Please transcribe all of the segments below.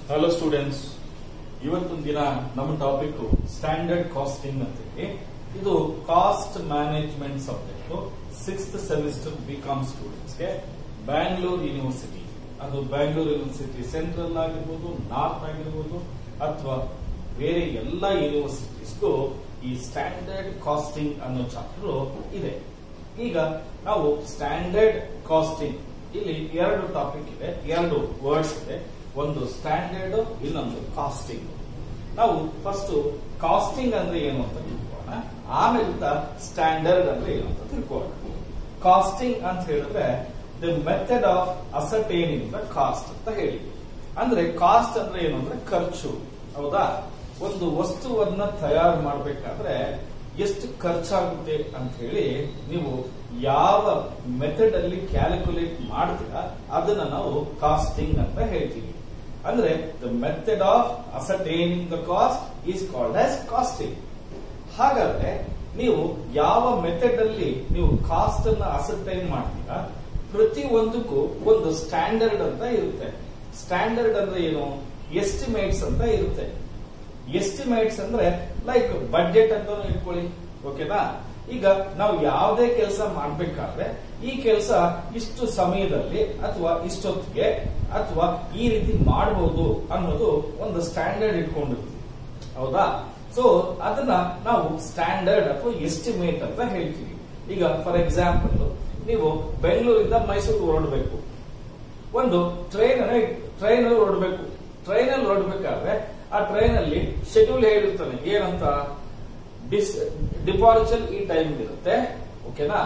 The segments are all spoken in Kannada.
ಹಲೋ ಸ್ಟೂಡೆಂಟ್ಸ್ ಇವತ್ತಿನ ದಿನ ನಮ್ಮ ಟಾಪಿಕ್ ಸ್ಟ್ಯಾಂಡರ್ಡ್ ಕಾಸ್ಟಿಂಗ್ ಅಂತ ಹೇಳಿ ಇದು cost management subject sixth semester B com ಸ್ಟೂಡೆಂಟ್ಸ್ಗೆ ಬ್ಯಾಂಗ್ಳೂರ್ ಯೂನಿವರ್ಸಿಟಿ ಅದು ಬ್ಯಾಂಗ್ಳೂರ್ ಯೂನಿವರ್ಸಿಟಿ ಸೆಂಟ್ರಲ್ ಆಗಿರ್ಬೋದು ನಾರ್ತ್ ಆಗಿರ್ಬೋದು ಅಥವಾ ಬೇರೆ ಎಲ್ಲ ಯೂನಿವರ್ಸಿಟೀಸ್ಗೂ ಈ ಸ್ಟ್ಯಾಂಡರ್ಡ್ ಕಾಸ್ಟಿಂಗ್ ಅನ್ನೋ ಚಾಪ್ಟರ್ ಇದೆ ಈಗ ನಾವು ಸ್ಟ್ಯಾಂಡರ್ಡ್ ಕಾಸ್ಟಿಂಗ್ ಇಲ್ಲಿ ಎರಡು ಟಾಪಿಕ್ ಇದೆ ಎರಡು ವರ್ಡ್ಸ್ ಇದೆ ಒಂದು ಸ್ಟ್ಯಾಂಡರ್ಡ್ ಇನ್ನೊಂದು ಕಾಸ್ಟಿಂಗ್ ನಾವು ಫಸ್ಟ್ ಕಾಸ್ಟಿಂಗ್ ಅಂದ್ರೆ ಏನು ಅಂತ ತಿಳ್ಕೊಳ್ಳೋಣ ಆಮೇಲೆ ಸ್ಟ್ಯಾಂಡರ್ಡ್ ಅಂದ್ರೆ ಏನು ಅಂತ ತಿಳ್ಕೊಳ್ಳೋಣ ಕಾಸ್ಟಿಂಗ್ ಅಂತ ಹೇಳಿದ್ರೆ the method of ascertaining the cost ಅಂತ ಹೇಳಿ ಅಂದ್ರೆ ಕಾಸ್ಟ್ ಅಂದ್ರೆ ಏನು ಅಂದ್ರೆ ಖರ್ಚು ಹೌದಾ ಒಂದು ವಸ್ತುವನ್ನ ತಯಾರು ಮಾಡಬೇಕಾದ್ರೆ ಎಷ್ಟು ಖರ್ಚಾಗುತ್ತೆ ಅಂತ ಹೇಳಿ ನೀವು ಯಾವ ಮೆಥಡ್ ಅಲ್ಲಿ ಕ್ಯಾಲ್ಕುಲೇಟ್ ಮಾಡ್ತೀರಾ ಅದನ್ನ ನಾವು ಕಾಸ್ಟಿಂಗ್ ಅಂತ ಹೇಳ್ತೀವಿ ಅಂದ್ರೆ the method of ascertaining the cost is called as costing ಹಾಗಾದ್ರೆ ನೀವು ಯಾವ ಮೆಥಡ್ ಅಲ್ಲಿ ನೀವು ಕಾಸ್ಟ್ ಅನ್ನ ಅಸರ್ಟೈನ್ ಮಾಡ್ತೀರಾ ಪ್ರತಿ ಒಂದಕ್ಕೂ ಒಂದು ಸ್ಟ್ಯಾಂಡರ್ಡ್ ಅಂತ ಇರುತ್ತೆ ಸ್ಟ್ಯಾಂಡರ್ಡ್ ಅಂದ್ರೆ ಏನು ಎಸ್ಟಿಮೇಟ್ಸ್ ಅಂತ ಇರುತ್ತೆ ಎಸ್ಟಿಮೇಟ್ಸ್ ಅಂದ್ರೆ ಲೈಕ್ ಬಡ್ಜೆಟ್ ಅಂತ ಇಟ್ಕೊಳ್ಳಿ ಓಕೆನಾ ಈಗ ನಾವು ಯಾವುದೇ ಕೆಲಸ ಮಾಡ್ಬೇಕಾದ್ರೆ ಈ ಕೆಲಸ ಇಷ್ಟು ಸಮಯದಲ್ಲಿ ಅಥವಾ ಇಷ್ಟೊತ್ತಿಗೆ ಅಥವಾ ಈ ರೀತಿ ಮಾಡಬಹುದು ಅನ್ನೋದು ಒಂದು ಸ್ಟ್ಯಾಂಡರ್ಡ್ ಇಟ್ಕೊಂಡಿರ್ತೀವಿ ಹೌದಾ ಸೊ ಅದನ್ನ ನಾವು ಸ್ಟ್ಯಾಂಡರ್ಡ್ ಅಥವಾ ಎಸ್ಟಿಮೇಟ್ ಅಂತ ಹೇಳ್ತೀವಿ ಈಗ ಫಾರ್ ಎಕ್ಸಾಂಪಲ್ ನೀವು ಬೆಂಗಳೂರಿಂದ ಮೈಸೂರು ಹೊರಡಬೇಕು ಒಂದು ಟ್ರೈನ್ ಟ್ರೈನ್ ಹೊರಡಬೇಕು ಟ್ರೈನ್ ಅಲ್ಲಿ ಹೊರಡ್ಬೇಕಾದ್ರೆ ಆ ಟ್ರೈನ್ ಅಲ್ಲಿ ಶೆಡ್ಯೂಲ್ ಹೇಳಿರ್ತಾನೆ ಏನಂತ ಡಿಸ್ ಡಿಪಾರ್ಚರ್ ಈ ಟೈಮ್ ಇರುತ್ತೆ ಓಕೆನಾ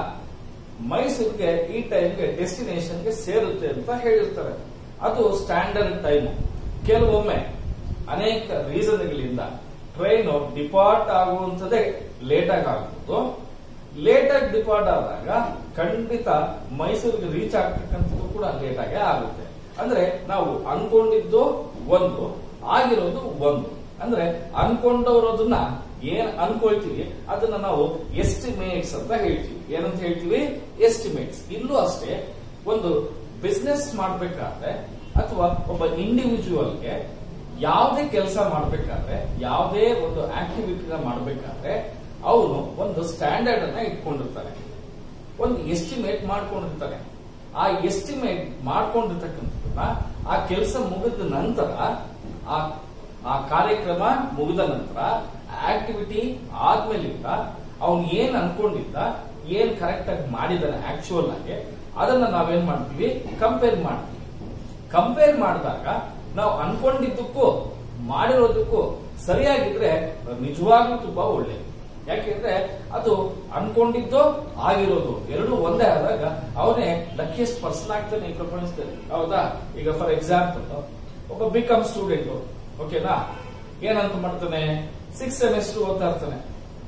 ಮೈಸೂರಿಗೆ ಈ ಟೈಮ್ಗೆ ಡೆಸ್ಟಿನೇಷನ್ಗೆ ಸೇರುತ್ತೆ ಅಂತ ಹೇಳಿರ್ತಾರೆ ಅದು ಸ್ಟ್ಯಾಂಡರ್ಡ್ ಟೈಮ್ ಕೆಲವೊಮ್ಮೆ ಅನೇಕ ರೀಸನ್ಗಳಿಂದ ಟ್ರೈನ್ ಡಿಪಾರ್ಟ್ ಆಗುವಂತದೇ ಲೇಟ್ ಆಗಿ ಆಗ್ಬೋದು ಲೇಟ್ ಆಗಿ ಡಿಪಾರ್ಟ್ ಆದಾಗ ಖಂಡಿತ ಮೈಸೂರಿಗೆ ರೀಚ್ ಆಗ್ತಕ್ಕಂಥದ್ದು ಕೂಡ ಲೇಟ್ ಆಗೇ ಆಗುತ್ತೆ ಅಂದ್ರೆ ನಾವು ಅನ್ಕೊಂಡಿದ್ದು ಒಂದು ಆಗಿರೋದು ಒಂದು ಅಂದ್ರೆ ಅನ್ಕೊಂಡವರೋದನ್ನ ಏನ್ ಅನ್ಕೊಳ್ತೀವಿ ಅದನ್ನ ನಾವು ಎಸ್ಟಿಮೇಟ್ಸ್ ಅಂತ ಹೇಳ್ತೀವಿ ಏನಂತ ಹೇಳ್ತೀವಿ ಎಸ್ಟಿಮೇಟ್ಸ್ ಇಲ್ಲೂ ಅಷ್ಟೇ ಒಂದು ಬಿಸ್ನೆಸ್ ಮಾಡ್ಬೇಕಾದ್ರೆ ಅಥವಾ ಒಬ್ಬ ಇಂಡಿವಿಜುವಲ್ಗೆ ಯಾವುದೇ ಕೆಲಸ ಮಾಡ್ಬೇಕಾದ್ರೆ ಯಾವುದೇ ಒಂದು ಆಕ್ಟಿವಿಟಿನ ಮಾಡ್ಬೇಕಾದ್ರೆ ಅವನು ಒಂದು ಸ್ಟ್ಯಾಂಡರ್ಡ್ ಅನ್ನ ಇಟ್ಕೊಂಡಿರ್ತಾನೆ ಒಂದು ಎಸ್ಟಿಮೇಟ್ ಮಾಡ್ಕೊಂಡಿರ್ತಾನೆ ಆ ಎಸ್ಟಿಮೇಟ್ ಮಾಡ್ಕೊಂಡಿರ್ತಕ್ಕಂಥದ್ದನ್ನ ಆ ಕೆಲಸ ಮುಗಿದ ನಂತರ ಆ ಆ ಕಾರ್ಯಕ್ರಮ ಮುಗಿದ ನಂತರ ಆಕ್ಟಿವಿಟಿ ಆದ್ಮೇಲಿಂದ ಅವನು ಏನ್ ಅನ್ಕೊಂಡಿದ್ದ ಏನ್ ಕರೆಕ್ಟ್ ಆಗಿ ಮಾಡಿದಾನೆ ಆಕ್ಚುಯಲ್ ಆಗಿ ಅದನ್ನ ನಾವೇನ್ ಮಾಡ್ತೀವಿ ಕಂಪೇರ್ ಮಾಡ್ತೀವಿ ಕಂಪೇರ್ ಮಾಡಿದಾಗ ನಾವು ಅನ್ಕೊಂಡಿದ್ದಕ್ಕೂ ಮಾಡಿರೋದಕ್ಕೂ ಸರಿಯಾಗಿದ್ರೆ ನಿಜವಾಗ್ಲೂ ತುಂಬಾ ಒಳ್ಳೇದು ಯಾಕೆಂದ್ರೆ ಅದು ಅನ್ಕೊಂಡಿದ್ದು ಆಗಿರೋದು ಎರಡು ಒಂದೇ ಆದಾಗ ಅವನೇ ಲಕ್ಕಿಯಸ್ಟ್ ಪರ್ಸನ್ ಆಗ್ತಾನೆ ಈ ಪ್ರಪಂಚದಲ್ಲಿ ಹೌದಾ ಈಗ ಫಾರ್ ಎಕ್ಸಾಂಪಲ್ ಒಬ್ಬ ಬಿ ಕಾಮ್ ಸ್ಟೂಡೆಂಟ್ ಓಕೆನಾ ಏನಂತ ಮಾಡ್ತಾನೆ ಸಿಕ್ಸ್ ಸೆಮಿಸ್ಟರ್ ಓದ್ತಾ ಇರ್ತಾನೆ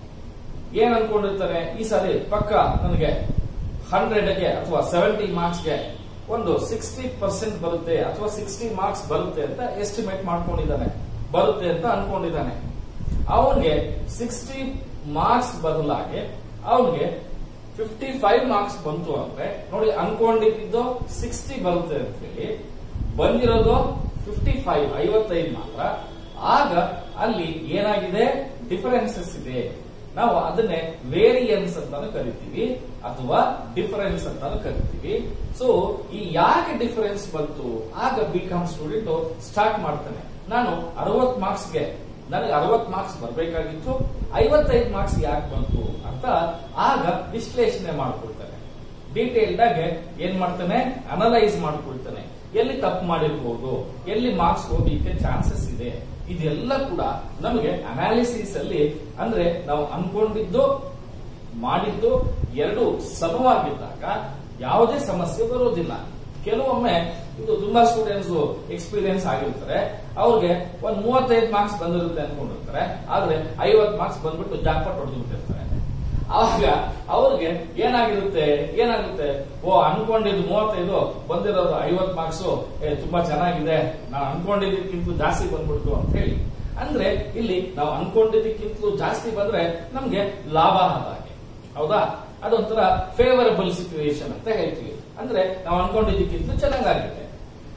ಏನ್ ಅನ್ಕೊಂಡಿರ್ತಾನೆ ಈ ಸಾರಿ ಪಕ್ಕ ನನಗೆ ಹಂಡ್ರೆಡ್ಗೆ ಅಥವಾ ಸೆವೆಂಟಿ ಮಾರ್ಕ್ಸ್ಗೆ ಒಂದು ಸಿಕ್ಸ್ಟಿ ಪರ್ಸೆಂಟ್ ಬರುತ್ತೆ ಅಥವಾ ಸಿಕ್ಸ್ಟಿ ಮಾರ್ಕ್ಸ್ ಬರುತ್ತೆ ಅಂತ ಎಸ್ಟಿಮೇಟ್ ಮಾಡ್ಕೊಂಡಿದ್ದಾನೆ ಬರುತ್ತೆ ಅಂತ ಅನ್ಕೊಂಡಿದ್ದಾನೆ ಅವನಿಗೆ ಸಿಕ್ಸ್ಟಿ ಮಾರ್ಕ್ಸ್ ಬದಲಾಗಿ ಅವನಿಗೆ ಫಿಫ್ಟಿ ಫೈವ್ ಮಾರ್ಕ್ಸ್ ಬಂತು ಅಂದ್ರೆ ನೋಡಿ ಅನ್ಕೊಂಡಿದ್ದು ಸಿಕ್ಸ್ಟಿ ಬರುತ್ತೆ ಅಂತ ಹೇಳಿ ಬಂದಿರೋದು ಫಿಫ್ಟಿ ಫೈವ್ ಐವತ್ತೈದು ಮಾತ್ರ ಆಗ ಅಲ್ಲಿ ಏನಾಗಿದೆ ಡಿಫರೆನ್ಸಸ್ ಇದೆ ನಾವು ಅದನ್ನೇ ವೇರಿಯನ್ಸ್ ಅಂತಾನು ಕರಿತೀವಿ ಅಥವಾ ಡಿಫರೆನ್ಸ್ ಅಂತಾನು ಕರಿತೀವಿ ಸೊ ಈ ಯಾಕೆ ಡಿಫರೆನ್ಸ್ ಬಂತು ಆಗ ಬಿ ಕಾಮ್ ಸ್ಟೂಡೆಂಟ್ ಸ್ಟಾರ್ಟ್ ಮಾಡ್ತಾನೆ ನಾನು ಅರವತ್ ಮಾರ್ಕ್ಸ್ಗೆ ನನಗೆ ಅರವತ್ ಮಾರ್ಕ್ಸ್ ಬರಬೇಕಾಗಿತ್ತು ಐವತ್ತೈದು ಮಾರ್ಕ್ಸ್ ಯಾಕೆ ಬಂತು ಅಂತ ಆಗ ವಿಶ್ಲೇಷಣೆ ಮಾಡ್ಕೊಳ್ತಾನೆ ಡೀಟೇಲ್ಡ್ ಆಗಿ ಏನ್ ಮಾಡ್ತಾನೆ ಅನಲೈಸ್ ಮಾಡ್ಕೊಳ್ತಾನೆ ಎಲ್ಲಿ ತಪ್ಪು ಮಾಡಿರ್ಬೋದು ಎಲ್ಲಿ ಮಾರ್ಕ್ಸ್ ಹೋಗ್ಲಿಕ್ಕೆ ಚಾನ್ಸಸ್ ಇದೆ ಇದೆಲ್ಲ ಕೂಡ ನಮಗೆ ಅನಾಲಿಸಿಸ್ ಅಲ್ಲಿ ಅಂದ್ರೆ ನಾವು ಅನ್ಕೊಂಡಿದ್ದು ಮಾಡಿದ್ದು ಎರಡು ಸಮವಾಗಿದ್ದಾಗ ಯಾವುದೇ ಸಮಸ್ಯೆ ಬರೋದಿಲ್ಲ ಕೆಲವೊಮ್ಮೆ ಇದು ತುಂಬಾ ಸ್ಟೂಡೆಂಟ್ಸ್ ಎಕ್ಸ್ಪೀರಿಯನ್ಸ್ ಆಗಿರ್ತಾರೆ ಅವ್ರಿಗೆ ಒಂದ್ ಮೂವತ್ತೈದು ಮಾರ್ಕ್ಸ್ ಬಂದಿರುತ್ತೆ ಅನ್ಕೊಂಡಿರ್ತಾರೆ ಆದ್ರೆ ಐವತ್ ಮಾರ್ಕ್ಸ್ ಬಂದ್ಬಿಟ್ಟು ಜಾಕ್ಪಾಟ್ ಹೊಡೆದ್ಬಿಟ್ಟಿರ್ತಾರೆ ಆವಾಗ ಅವ್ರಿಗೆ ಏನಾಗಿರುತ್ತೆ ಏನಾಗುತ್ತೆ ಓ ಅನ್ಕೊಂಡಿದ್ದು ಮೂವತ್ತೈದು ಬಂದಿರೋದು ಐವತ್ ಮಾರ್ಕ್ಸ್ ತುಂಬಾ ಚೆನ್ನಾಗಿದೆ ನಾನು ಅನ್ಕೊಂಡಿದ್ದಕ್ಕಿಂತ ಜಾಸ್ತಿ ಬಂದ್ಬಿಡ್ತು ಅಂತ ಹೇಳಿ ಅಂದ್ರೆ ಇಲ್ಲಿ ನಾವು ಅನ್ಕೊಂಡಿದ್ದಕ್ಕಿಂತಲೂ ಜಾಸ್ತಿ ಬಂದ್ರೆ ನಮ್ಗೆ ಲಾಭ ಆದಾಗೆ ಹೌದಾ ಅದೊಂಥರ ಫೇವರಬಲ್ ಸಿಚುವೇಶನ್ ಅಂತ ಹೇಳ್ತೀವಿ ಅಂದ್ರೆ ನಾವು ಅನ್ಕೊಂಡಿದ್ದಕ್ಕಿಂತ ಚೆನ್ನಾಗಾಗಿದೆ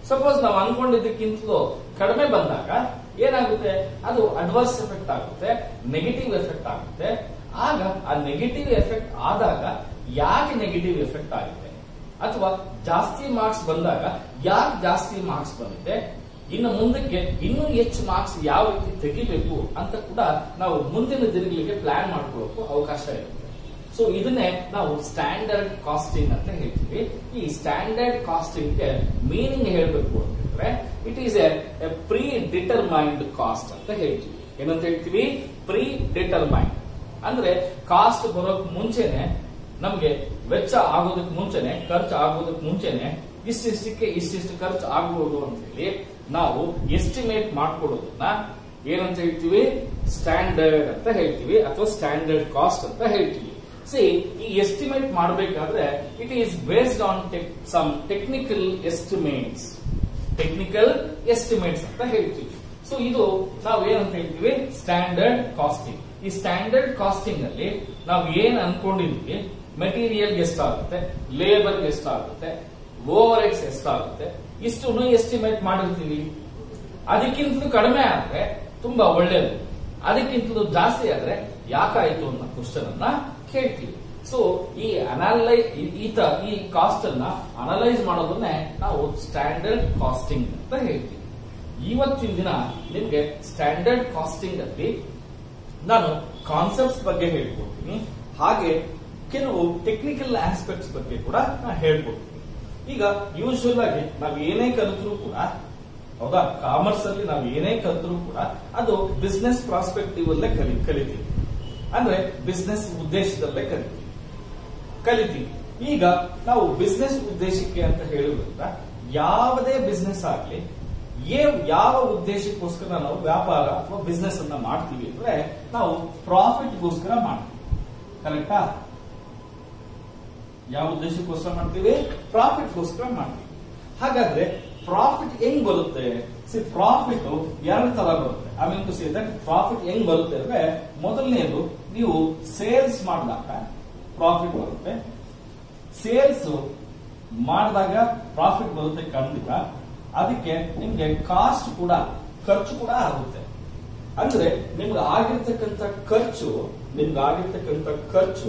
ಸಪೋಸ್ ನಾವು ಅನ್ಕೊಂಡಿದ್ದಕ್ಕಿಂತಲೂ ಕಡಿಮೆ ಬಂದಾಗ ಏನಾಗುತ್ತೆ ಅದು ಅಡ್ವರ್ಸ್ ಎಫೆಕ್ಟ್ ಆಗುತ್ತೆ ನೆಗೆಟಿವ್ ಎಫೆಕ್ಟ್ ಆಗುತ್ತೆ ಆಗ ಆ ನೆಗೆಟಿವ್ ಎಫೆಕ್ಟ್ ಆದಾಗ ಯಾಕೆ ನೆಗೆಟಿವ್ ಎಫೆಕ್ಟ್ ಆಗಿದೆ ಅಥವಾ ಜಾಸ್ತಿ ಮಾರ್ಕ್ಸ್ ಬಂದಾಗ ಯಾಕೆ ಜಾಸ್ತಿ ಮಾರ್ಕ್ಸ್ ಬಂದಿದೆ ಇನ್ನು ಮುಂದಕ್ಕೆ ಇನ್ನೂ ಹೆಚ್ಚು ಮಾರ್ಕ್ಸ್ ಯಾವ ರೀತಿ ತೆಗಿಬೇಕು ಅಂತ ಕೂಡ ನಾವು ಮುಂದಿನ ದಿನಗಳಿಗೆ ಪ್ಲಾನ್ ಮಾಡ್ಕೊಳ್ಳೋಕು ಅವಕಾಶ ಇರುತ್ತೆ ಸೊ ಇದನ್ನೇ ನಾವು ಸ್ಟ್ಯಾಂಡರ್ಡ್ ಕಾಸ್ಟಿಂಗ್ ಅಂತ ಹೇಳ್ತೀವಿ ಈ ಸ್ಟ್ಯಾಂಡರ್ಡ್ ಕಾಸ್ಟಿಂಗ್ ಗೆ ಮೀನಿಂಗ್ ಹೇಳಬೇಕು ಅಂತಂದ್ರೆ it is a predetermined cost ಅಂತ ಹೇಳ್ತೀವಿ ಏನಂತ ಹೇಳ್ತೀವಿ ಪ್ರೀ ಡಿಟರ್ಮೈನ್ಡ್ ಅಂದ್ರೆ ಕಾಸ್ಟ್ ಬರೋಕ್ ಮುಂಚೆನೆ ನಮ್ಗೆ ವೆಚ್ಚ ಆಗೋದಕ್ಕೆ ಮುಂಚೆನೆ ಖರ್ಚು ಆಗೋದಕ್ಕೆ ಮುಂಚೆನೆ ಇಷ್ಟಿಷ್ಟಕ್ಕೆ ಇಷ್ಟಿಷ್ಟು ಖರ್ಚು ಆಗ್ಬೋದು ಅಂತ ಹೇಳಿ ನಾವು ಎಸ್ಟಿಮೇಟ್ ಮಾಡ್ಕೊಡೋದನ್ನ ಏನಂತ ಹೇಳ್ತೀವಿ ಸ್ಟ್ಯಾಂಡರ್ಡ್ ಅಂತ ಹೇಳ್ತೀವಿ ಅಥವಾ ಸ್ಟ್ಯಾಂಡರ್ಡ್ ಕಾಸ್ಟ್ ಅಂತ ಹೇಳ್ತೀವಿ ಸಿ ಈ ಎಸ್ಟಿಮೇಟ್ ಮಾಡಬೇಕಾದ್ರೆ it is based on some technical estimates technical estimates ಅಂತ ಹೇಳ್ತೀವಿ ಸೊ ಇದು ನಾವು ಏನಂತ ಹೇಳ್ತೀವಿ ಸ್ಟ್ಯಾಂಡರ್ಡ್ ಕಾಸ್ಟಿಂಗ್ ಈ ಸ್ಟ್ಯಾಂಡರ್ಡ್ ಕಾಸ್ಟಿಂಗ್ ಅಲ್ಲಿ ನಾವು ಏನ್ ಅನ್ಕೊಂಡಿದೀವಿ ಮೆಟೀರಿಯಲ್ ಎಷ್ಟಾಗುತ್ತೆ ಲೇಬರ್ ಎಷ್ಟಾಗುತ್ತೆ ಓವರ್ ಹೆಡ್ಸ್ ಎಷ್ಟಾಗುತ್ತೆ ಇಷ್ಟು ಎಸ್ಟಿಮೇಟ್ ಮಾಡಿರ್ತೀವಿ ಅದಕ್ಕಿಂತಲೂ ಕಡಿಮೆ ಆದ್ರೆ ತುಂಬಾ ಒಳ್ಳೇದು ಅದಕ್ಕಿಂತಲೂ ಜಾಸ್ತಿ ಆದ್ರೆ ಯಾಕಾಯ್ತು ಅನ್ನೋ ಕ್ವಶನ್ ಅನ್ನ ಕೇಳ್ತೀವಿ ಸೊ ಈ ಅನಲೈ ಈತ ಈ ಕಾಸ್ಟ್ ಅನ್ನ ಅನಲೈಸ್ ಮಾಡೋದನ್ನೇ ನಾವು ಸ್ಟ್ಯಾಂಡರ್ಡ್ ಕಾಸ್ಟಿಂಗ್ ಅಂತ ಹೇಳ್ತೀವಿ ಇವತ್ತಿನ ದಿನ ನಿಮ್ಗೆ ಸ್ಟ್ಯಾಂಡರ್ಡ್ ಕಾಸ್ಟಿಂಗ್ ಅಲ್ಲಿ ನಾನು ಕಾನ್ಸೆಪ್ಟ್ಸ್ ಬಗ್ಗೆ ಹೇಳ್ಕೊಡ್ತೀನಿ ಹಾಗೆ ಕೆಲವು ಟೆಕ್ನಿಕಲ್ ಆಸ್ಪೆಕ್ಟ್ಸ್ ಬಗ್ಗೆ ಕೂಡ ನಾನು ಹೇಳ್ಕೊಡ್ತೀನಿ ಈಗ ಯೂಶುವಲ್ ಆಗಿ ನಾವು ಏನೇ ಕಲಿತರೂ ಕೂಡ ಹೌದಾ ಕಾಮರ್ಸ್ ಅಲ್ಲಿ ನಾವು ಏನೇ ಕಲಿತರೂ ಕೂಡ ಅದು ಬಿಸ್ನೆಸ್ ಪ್ರಾಸ್ಪೆಕ್ಟಿವ್ ಅಲ್ಲೇ ಕಲಿ ಕಲಿತೀವಿ ಅಂದ್ರೆ ಬಿಸ್ನೆಸ್ ಉದ್ದೇಶದಲ್ಲೇ ಕಲಿತೀವಿ ಕಲಿತೀವಿ ಈಗ ನಾವು ಬಿಸ್ನೆಸ್ ಉದ್ದೇಶಕ್ಕೆ ಅಂತ ಹೇಳುವುದರಿಂದ ಯಾವುದೇ ಬಿಸ್ನೆಸ್ ಆಗ್ಲಿ ಏ- ಯಾವ ಉದ್ದೇಶಕ್ಕೋಸ್ಕರ ನಾವು ವ್ಯಾಪಾರ ಅಥವಾ ಬಿಸ್ನೆಸ್ ಅನ್ನ ಮಾಡ್ತೀವಿ ಅಂದ್ರೆ ನಾವು ಪ್ರಾಫಿಟ್ಗೋಸ್ಕರ ಮಾಡ್ತೀವಿ ಕರೆಕ್ಟಾ ಯಾವ ಉದ್ದೇಶಕ್ಕೋಸ್ಕರ ಮಾಡ್ತೀವಿ ಪ್ರಾಫಿಟ್ಗೋಸ್ಕರ ಮಾಡ್ತೀವಿ ಹಾಗಾದ್ರೆ ಪ್ರಾಫಿಟ್ ಹೆಂಗ್ ಬರುತ್ತೆ ಸಿ ಪ್ರಾಫಿಟ್ ಎರಡು ತರ ಬರುತ್ತೆ I mean to say that profit ಹೆಂಗ್ ಬರುತ್ತೆ ಅಂದ್ರೆ ಮೊದಲನೇದು ನೀವು ಸೇಲ್ಸ್ ಮಾಡಿದಾಗ ಪ್ರಾಫಿಟ್ ಬರುತ್ತೆ ಸೇಲ್ಸ್ ಮಾಡಿದಾಗ ಪ್ರಾಫಿಟ್ ಬರುತ್ತೆ ಖಂಡಿತ ಅದಕ್ಕೆ ನಿಮ್ಗೆ ಕಾಸ್ಟ್ ಕೂಡ ಖರ್ಚು ಕೂಡ ಆಗುತ್ತೆ ಅಂದ್ರೆ ನಿಮ್ಗೆ ಆಗಿರ್ತಕ್ಕಂಥ ಖರ್ಚು ನಿಮ್ಗೆ ಆಗಿರ್ತಕ್ಕಂಥ ಖರ್ಚು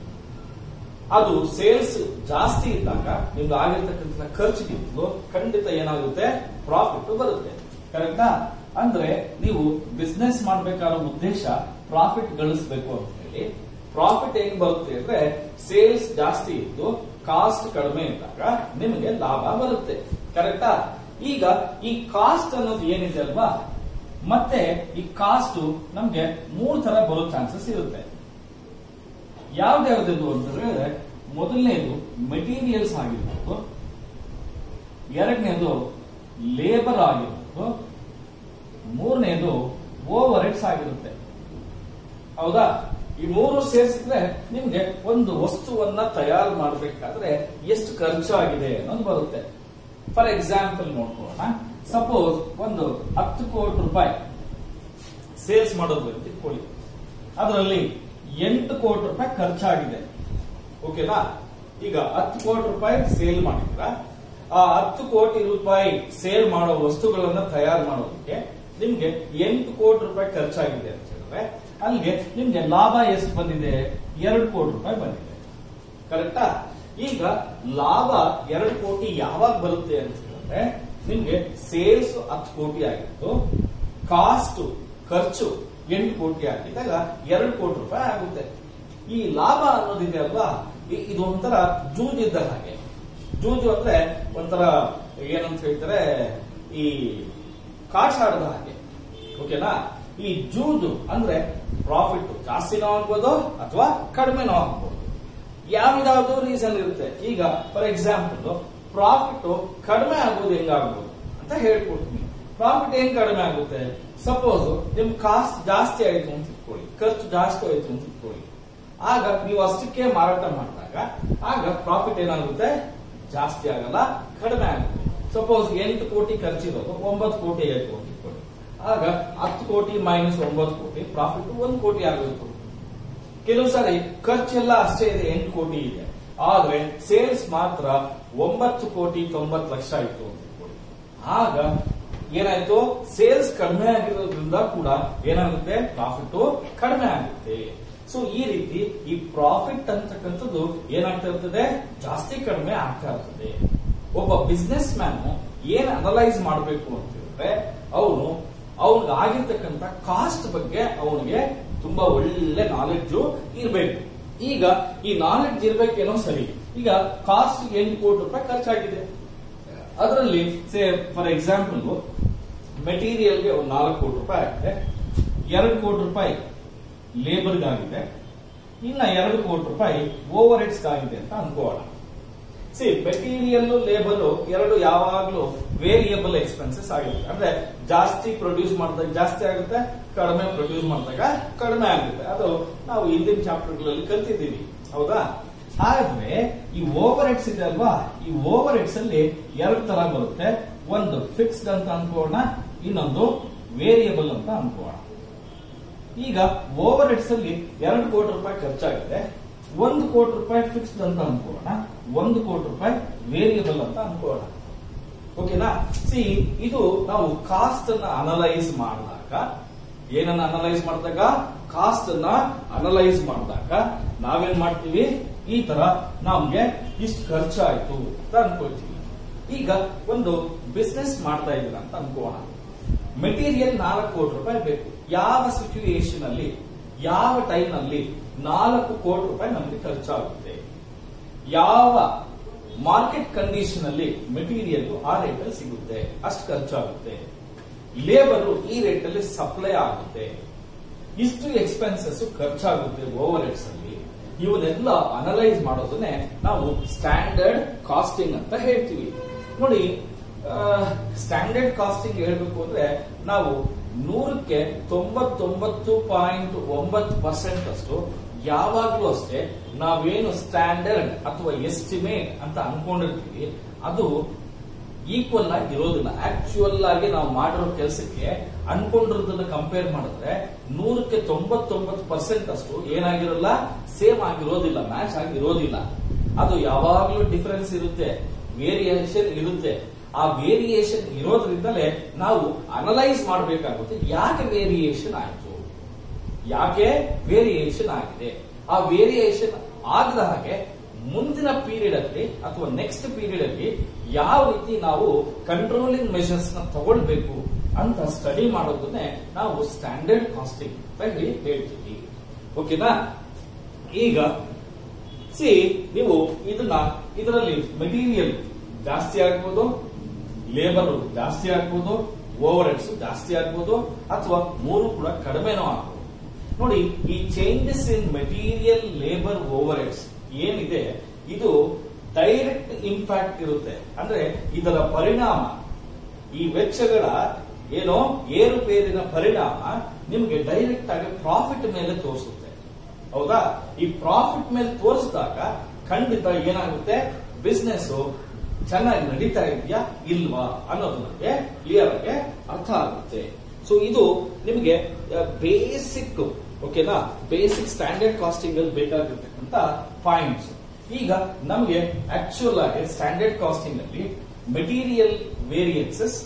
ಅದು ಸೇಲ್ಸ್ ಜಾಸ್ತಿ ಇದ್ದಾಗ ನಿಮ್ಗೆ ಆಗಿರ್ತಕ್ಕಂಥ ಖರ್ಚಿಗಿಂತಲೂ ಖಂಡಿತ ಏನಾಗುತ್ತೆ ಪ್ರಾಫಿಟ್ ಬರುತ್ತೆ ಕರೆಕ್ಟಾ ಅಂದ್ರೆ ನೀವು ಬಿಸ್ನೆಸ್ ಮಾಡ್ಬೇಕಾದ ಉದ್ದೇಶ ಪ್ರಾಫಿಟ್ ಗಳಿಸಬೇಕು ಅಂತ ಹೇಳಿ ಪ್ರಾಫಿಟ್ ಹೆಂಗ್ ಬರುತ್ತೆ ಅಂದ್ರೆ ಸೇಲ್ಸ್ ಜಾಸ್ತಿ ಇದ್ದು ಕಾಸ್ಟ್ ಕಡಿಮೆ ಇದ್ದಾಗ ನಿಮಗೆ ಲಾಭ ಬರುತ್ತೆ ಕರೆಕ್ಟಾ ಈಗ ಈ ಕಾಸ್ಟ್ ಅನ್ನೋದು ಏನಿದೆ ಅಲ್ವಾ ಮತ್ತೆ ಈ ಕಾಸ್ಟ್ ನಮ್ಗೆ ಮೂರ್ ತರ ಬರೋ ಚಾನ್ಸಸ್ ಇರುತ್ತೆ ಯಾವ್ದ್ಯಾವ್ದು ಅಂತಂದ್ರೆ ಮೊದಲನೇದು ಮೆಟೀರಿಯಲ್ಸ್ ಆಗಿರ್ಬೋದು ಎರಡನೇದು ಲೇಬರ್ ಆಗಿರ್ಬೋದು ಮೂರನೇದು ಓವರ್ ಹೆಡ್ಸ್ ಆಗಿರುತ್ತೆ ಹೌದಾ ಈ ಮೂರು ಸೇರಿಸಿದ್ರೆ ನಿಮ್ಗೆ ಒಂದು ವಸ್ತುವನ್ನ ತಯಾರು ಮಾಡಬೇಕಾದ್ರೆ ಎಷ್ಟು ಖರ್ಚಾಗಿದೆ ಅನ್ನೋದು ಬರುತ್ತೆ ಫಾರ್ ಎಕ್ಸಾಂಪಲ್ ನೋಡ್ಕೊಳ್ಳೋಣ ಸಪೋಸ್ ಒಂದು ಹತ್ತು ಕೋಟಿ ರೂಪಾಯಿ ಸೇಲ್ಸ್ ಮಾಡೋದು ಅಂತ ಇಟ್ಕೊಳ್ಳಿ ಅದರಲ್ಲಿ ಎಂಟು ಕೋಟಿ ರೂಪಾಯಿ ಖರ್ಚಾಗಿದೆ ಓಕೆನಾ ಈಗ ಹತ್ತು ಕೋಟಿ ರೂಪಾಯಿ ಸೇಲ್ ಮಾಡಿದ್ರ ಆ ಹತ್ತು ಕೋಟಿ ರೂಪಾಯಿ ಸೇಲ್ ಮಾಡೋ ವಸ್ತುಗಳನ್ನ ತಯಾರು ಮಾಡೋದಕ್ಕೆ ನಿಮ್ಗೆ ಎಂಟು ಕೋಟಿ ರೂಪಾಯಿ ಖರ್ಚಾಗಿದೆ ಅಂತ ಹೇಳಿದ್ರೆ ಅಲ್ಲಿಗೆ ನಿಮ್ಗೆ ಲಾಭ ಎಷ್ಟು ಬಂದಿದೆ ಎರಡು ಕೋಟಿ ರೂಪಾಯಿ ಬಂದಿದೆ ಕರೆಕ್ಟಾ ಈಗ ಲಾಭ ಎರಡು ಕೋಟಿ ಯಾವಾಗ ಬರುತ್ತೆ ಅಂತ ಹೇಳಿದ್ರೆ ನಿಮ್ಗೆ ಸೇಲ್ಸ್ ಹತ್ತು ಕೋಟಿ ಆಗಿತ್ತು ಕಾಸ್ಟ್ ಖರ್ಚು ಎಂಟು ಕೋಟಿ ಆಗಿದ್ದಾಗ ಎರಡು ಕೋಟಿ ರೂಪಾಯಿ ಆಗುತ್ತೆ ಈ ಲಾಭ ಅನ್ನೋದಿದೆ ಅಲ್ವಾ ಇ- ಇದು ಒಂಥರ ಜೂಜಿದ್ದ ಹಾಗೆ ಜೂಜು ಅಂದ್ರೆ ಒಂಥರ ಏನಂತ ಹೇಳ್ತಾರೆ ಈ ಕಾಟಾಡದ ಹಾಗೆ ಓಕೆನಾ ಈ ಜೂಜು ಅಂದ್ರೆ ಪ್ರಾಫಿಟ್ ಜಾಸ್ತಿನೋ ಆಗ್ಬೋದು ಅಥವಾ ಕಡಿಮೆನೋ ಆಗ್ಬೋದು ಯಾವ್ದಾವ್ದು ರೀಸನ್ ಇರುತ್ತೆ ಈಗ ಫಾರ್ ಎಕ್ಸಾಂಪಲ್ ಪ್ರಾಫಿಟ್ ಕಡಿಮೆ ಆಗೋದು ಹೆಂಗಾಗ್ಬೋದು ಅಂತ ಹೇಳ್ಕೊಡ್ತೀನಿ ಪ್ರಾಫಿಟ್ ಹೆಂಗ್ ಕಡಿಮೆ ಆಗುತ್ತೆ ಸಪೋಸ್ ನಿಮ್ ಕಾಸ್ಟ್ ಜಾಸ್ತಿ ಆಯ್ತು ಅಂತ ಇಟ್ಕೊಳ್ಳಿ ಖರ್ಚು ಜಾಸ್ತಿ ಆಯ್ತು ಅಂತ ಇಟ್ಕೊಳ್ಳಿ ಆಗ ನೀವು ಅಷ್ಟಕ್ಕೆ ಮಾರಾಟ ಮಾಡಿದಾಗ ಆಗ ಪ್ರಾಫಿಟ್ ಏನಾಗುತ್ತೆ ಜಾಸ್ತಿ ಆಗಲ್ಲ ಕಡಿಮೆ ಆಗುತ್ತೆ ಸಪೋಸ್ ಎಂಟು ಕೋಟಿ ಖರ್ಚಿರೋದು ಒಂಬತ್ತು ಕೋಟಿ ಆಯ್ತು ಅಂತ ಇಟ್ಕೊಳ್ಳಿ ಆಗ ಹತ್ತು ಕೋಟಿ ಮೈನಸ್ ಒಂಬತ್ತು ಕೋಟಿ ಪ್ರಾಫಿಟ್ ಒಂದು ಕೋಟಿ ಆಗೋಯ್ತು ಕೆಲವು ಸಾರಿ ಖರ್ಚೆಲ್ಲ ಅಷ್ಟೇ ಇದೆ ಎಂಟು ಕೋಟಿ ಇದೆ ಆದ್ರೆ ಸೇಲ್ಸ್ ಮಾತ್ರ ಒಂಬತ್ತು ಕೋಟಿ ತೊಂಬತ್ತು ಲಕ್ಷ ಇತ್ತು ಅಂತ ಇಟ್ಕೊಳ್ಳಿ ಆಗ ಏನಾಯ್ತು ಸೇಲ್ಸ್ ಕಡಿಮೆ ಆಗಿರೋದ್ರಿಂದ ಕೂಡ ಏನಾಗುತ್ತೆ ಪ್ರಾಫಿಟ್ ಕಡಿಮೆ ಆಗುತ್ತೆ ಸೊ ಈ ರೀತಿ ಈ ಪ್ರಾಫಿಟ್ ಅಂತಕ್ಕಂಥದ್ದು ಏನಾಗ್ತಾ ಇರ್ತದೆ ಜಾಸ್ತಿ ಕಡಿಮೆ ಆಗ್ತಾ ಇರ್ತದೆ ಒಬ್ಬ ಬಿಸ್ನೆಸ್ ಮ್ಯಾನ್ ಏನ್ ಅನಲೈಸ್ ಮಾಡಬೇಕು ಅಂತ ಹೇಳಿದ್ರೆ ಅವನು ಅವ್ನಿಗೆ ಆಗಿರ್ತಕ್ಕಂಥ ಕಾಸ್ಟ್ ಬಗ್ಗೆ ಅವನಿಗೆ ತುಂಬಾ ಒಳ್ಳೆ ನಾಲೆಡ್ಜ್ ಇರಬೇಕು ಈಗ ಈ ನಾಲೆಡ್ಜ್ ಇರ್ಬೇಕೇನೋ ಸರಿ ಈಗ ಕಾಸ್ಟ್ ಎಂಟು ಕೋಟಿ ರೂಪಾಯಿ ಖರ್ಚಾಗಿದೆ ಅದರಲ್ಲಿ ಸೇ ಫಾರ್ ಎಕ್ಸಾಂಪಲ್ ಮೆಟೀರಿಯಲ್ಗೆ ಒಂದು ನಾಲ್ಕು ಕೋಟಿ ರೂಪಾಯಿ ಆಗಿದೆ ಎರಡು ಕೋಟಿ ರೂಪಾಯಿ ಲೇಬರ್ಗಾಗಿದೆ ಇನ್ನ ಎರಡು ಕೋಟಿ ರೂಪಾಯಿ ಓವರ್ ಹೆಡ್ಸ್ ಆಗಿದೆ ಅಂತ ಅನ್ಕೋಣ ಸಿ ಮೆಟೀರಿಯಲ್ ಲೇಬರ್ ಎರಡು ಯಾವಾಗ್ಲೂ ವೇರಿಯಬಲ್ ಎಕ್ಸ್ಪೆನ್ಸಸ್ ಆಗಿರುತ್ತೆ ಅಂದ್ರೆ ಜಾಸ್ತಿ ಪ್ರೊಡ್ಯೂಸ್ ಮಾಡಿದಾಗ ಜಾಸ್ತಿ ಆಗುತ್ತೆ ಕಡಿಮೆ ಪ್ರೊಡ್ಯೂಸ್ ಮಾಡಿದಾಗ ಕಡಿಮೆ ಆಗುತ್ತೆ ಅದು ನಾವು ಹಿಂದಿನ ಚಾಪ್ಟರ್ಗಳಲ್ಲಿ ಕಲ್ತಿದ್ದೀವಿ ಹೌದಾ ಆದ್ರೆ ಈ ಓವರ್ ಹೆಡ್ಸ್ ಇದೆ ಅಲ್ವಾ ಈ ಓವರ್ ಹೆಡ್ಸ್ ಅಲ್ಲಿ ಎರಡು ತರ ಬರುತ್ತೆ ಒಂದು ಫಿಕ್ಸ್ಡ್ ಅಂತ ಅನ್ಕೋಣ ಇನ್ನೊಂದು ವೇರಿಯಬಲ್ ಅಂತ ಅನ್ಕೋಣ ಈಗ ಓವರ್ ಹೆಡ್ಸ್ ಅಲ್ಲಿ ಎರಡು ಕೋಟಿ ರೂಪಾಯಿ ಖರ್ಚಾಗಿದೆ ಒಂದು ಕೋಟಿ ರೂಪಾಯಿ ಫಿಕ್ಸ್ಡ್ ಅಂತ ಅನ್ಕೋಣ ಒಂದು ಕೋಟಿ ರೂಪಾಯಿ ವೇರಿಯಬಲ್ ಅಂತ ಅನ್ಕೋಣ ಓಕೆನಾ ಸಿ ಇದು ನಾವು ಕಾಸ್ಟ್ ಅನ್ನ ಅನಲೈಸ್ ಮಾಡಿದಾಗ ಏನನ್ನ ಅನಲೈಸ್ ಮಾಡಿದಾಗ ಕಾಸ್ಟ್ ಅನ್ನ ಅನಲೈಸ್ ಮಾಡಿದಾಗ ನಾವೇನ್ ಮಾಡ್ತೀವಿ ಈ ತರ ನಮ್ಗೆ ಇಷ್ಟು ಖರ್ಚಾಯ್ತು ಅಂತ ಅನ್ಕೊಳ್ತೀವಿ ಈಗ ಒಂದು ಬಿಸ್ನೆಸ್ ಮಾಡ್ತಾ ಇದ್ದೀರಾ ಅಂತ ಅನ್ಕೋಣ ಮೆಟೀರಿಯಲ್ ನಾಲ್ಕು ಕೋಟಿ ರೂಪಾಯಿ ಬೇಕು ಯಾವ ಸಿಚುಯೇಷನ್ ಅಲ್ಲಿ ಯಾವ ಟೈಮ್ ನಲ್ಲಿ ನಾಲ್ಕು ಕೋಟಿ ರೂಪಾಯಿ ನಮಗೆ ಖರ್ಚಾಗುತ್ತೆ ಯಾವ ಮಾರ್ಕೆಟ್ ಕಂಡೀಷನ್ ಅಲ್ಲಿ ಮೆಟೀರಿಯಲ್ ಆ ರೇಟ್ ಅಲ್ಲಿ ಸಿಗುತ್ತೆ ಅಷ್ಟು ಖರ್ಚಾಗುತ್ತೆ ಲೇಬರ್ ಈ ರೇಟ್ ಅಲ್ಲಿ ಸಪ್ಲೈ ಆಗುತ್ತೆ ಇಷ್ಟು ಎಕ್ಸ್ಪೆನ್ಸಸ್ ಖರ್ಚಾಗುತ್ತೆ ಓವರ್ ಹೆಡ್ಸ್ ಅಲ್ಲಿ ಇವನ್ನೆಲ್ಲ ಅನಲೈಸ್ ಮಾಡೋದನ್ನೇ ನಾವು ಸ್ಟ್ಯಾಂಡರ್ಡ್ ಕಾಸ್ಟಿಂಗ್ ಅಂತ ಹೇಳ್ತೀವಿ ನೋಡಿ ಸ್ಟ್ಯಾಂಡರ್ಡ್ ಕಾಸ್ಟಿಂಗ್ ಹೇಳ್ಬೇಕು ಅಂದ್ರೆ ನಾವು ನೂರಕ್ಕೆ ತೊಂಬತ್ತೊಂಬತ್ತು ಪಾಯಿಂಟ್ ಒಂಬತ್ತು ಪರ್ಸೆಂಟ್ ಅಷ್ಟು ಯಾವಾಗ್ಲೂ ಅಷ್ಟೇ ನಾವೇನು ಸ್ಟ್ಯಾಂಡರ್ಡ್ ಅಥವಾ ಎಸ್ಟಿಮೇಟ್ ಅಂತ ಅನ್ಕೊಂಡಿರ್ತೀವಿ ಅದು ಈಕ್ವಲ್ ಆಗಿ ಇರೋದಿಲ್ಲ ಆಕ್ಚುಯಲ್ ಆಗಿ ನಾವು ಮಾಡಿರೋ ಕೆಲಸಕ್ಕೆ ಅನ್ಕೊಂಡಿರೋದನ್ನ ಕಂಪೇರ್ ಮಾಡಿದ್ರೆ ನೂರಕ್ಕೆ ತೊಂಬತ್ತೊಂಬತ್ತು ಪರ್ಸೆಂಟ್ ಅಷ್ಟು ಏನಾಗಿರಲ್ಲ ಸೇಮ್ ಆಗಿರೋದಿಲ್ಲ ಮ್ಯಾಚ್ ಆಗಿರೋದಿಲ್ಲ ಅದು ಯಾವಾಗ್ಲೂ ಡಿಫರೆನ್ಸ್ ಇರುತ್ತೆ ವೇರಿಯೇಷನ್ ಇರುತ್ತೆ ಆ ವೇರಿಯೇಷನ್ ಇರೋದ್ರಿಂದಲೇ ನಾವು ಅನಲೈಸ್ ಮಾಡಬೇಕಾಗುತ್ತೆ ಯಾಕೆ ವೇರಿಯೇಷನ್ ಆಯ್ತು ಯಾಕೆ ವೇರಿಯೇಷನ್ ಆಗಿದೆ ಆ ವೇರಿಯೇಷನ್ ಆಗದ ಹಾಗೆ ಮುಂದಿನ ಪೀರಿಯಡ್ ಅಲ್ಲಿ ಅಥವಾ ನೆಕ್ಸ್ಟ್ ಪೀರಿಯಡ್ ಅಲ್ಲಿ ಯಾವ ರೀತಿ ನಾವು ಕಂಟ್ರೋಲಿಂಗ್ ಮೆಷರ್ಸ್ ನ ತಗೊಳ್ಬೇಕು ಅಂತ ಸ್ಟಡಿ ಮಾಡೋದನ್ನೇ ನಾವು ಸ್ಟ್ಯಾಂಡರ್ಡ್ ಕಾಸ್ಟಿಂಗ್ ಅಂತ ಹೇಳಿ ಹೇಳ್ತೀವಿ ಓಕೆನಾ ಈಗ ಸಿ ನೀವು ಇದನ್ನ ಇದರಲ್ಲಿ ಮೆಟೀರಿಯಲ್ ಜಾಸ್ತಿ ಆಗ್ಬೋದು ಲೇಬರ್ ಜಾಸ್ತಿ ಆಗ್ಬೋದು ಓವರ್ ಹೆಡ್ಸ್ ಜಾಸ್ತಿ ಆಗ್ಬೋದು ಅಥವಾ ಮೂರು ಕೂಡ ಕಡಿಮೆನೂ ಆಗ್ಬೋದು ನೋಡಿ ಈ changes in material labour overheads ಏನಿದೆ ಇದು ಡೈರೆಕ್ಟ್ ಇಂಪ್ಯಾಕ್ಟ್ ಇರುತ್ತೆ ಅಂದ್ರೆ ಇದರ ಪರಿಣಾಮ ಈ ವೆಚ್ಚಗಳ ಏನೋ ಏರುಪೇರಿನ ಪರಿಣಾಮ ನಿಮ್ಗೆ ಡೈರೆಕ್ಟ್ ಆಗಿ ಪ್ರಾಫಿಟ್ ಮೇಲೆ ತೋರಿಸುತ್ತೆ ಹೌದಾ ಈ ಪ್ರಾಫಿಟ್ ಮೇಲೆ ತೋರಿಸಿದಾಗ ಖಂಡಿತ ಏನಾಗುತ್ತೆ ಬಿಸ್ನೆಸ್ ಚೆನ್ನಾಗಿ ನಡೀತಾ ಇದೆಯಾ ಇಲ್ವಾ ಅನ್ನೋದು ನಮಗೆ ಕ್ಲಿಯರ್ ಆಗಿ ಅರ್ಥ ಆಗುತ್ತೆ ಸೊ ಇದು ನಿಮಗೆ ಬೇಸಿಕ್ ಓಕೆನಾ ಬೇಸಿಕ್ ಸ್ಟ್ಯಾಂಡರ್ಡ್ ಕಾಸ್ಟಿಂಗ್ ಅಲ್ಲಿ ಬೇಕಾಗಿರ್ತಕ್ಕಂಥ ಪಾಯಿಂಟ್ಸ್ ಈಗ ನಮಗೆ ಆಕ್ಚುಯಲ್ ಆಗಿ ಸ್ಟ್ಯಾಂಡರ್ಡ್ ಕಾಸ್ಟಿಂಗ್ ಅಲ್ಲಿ material variances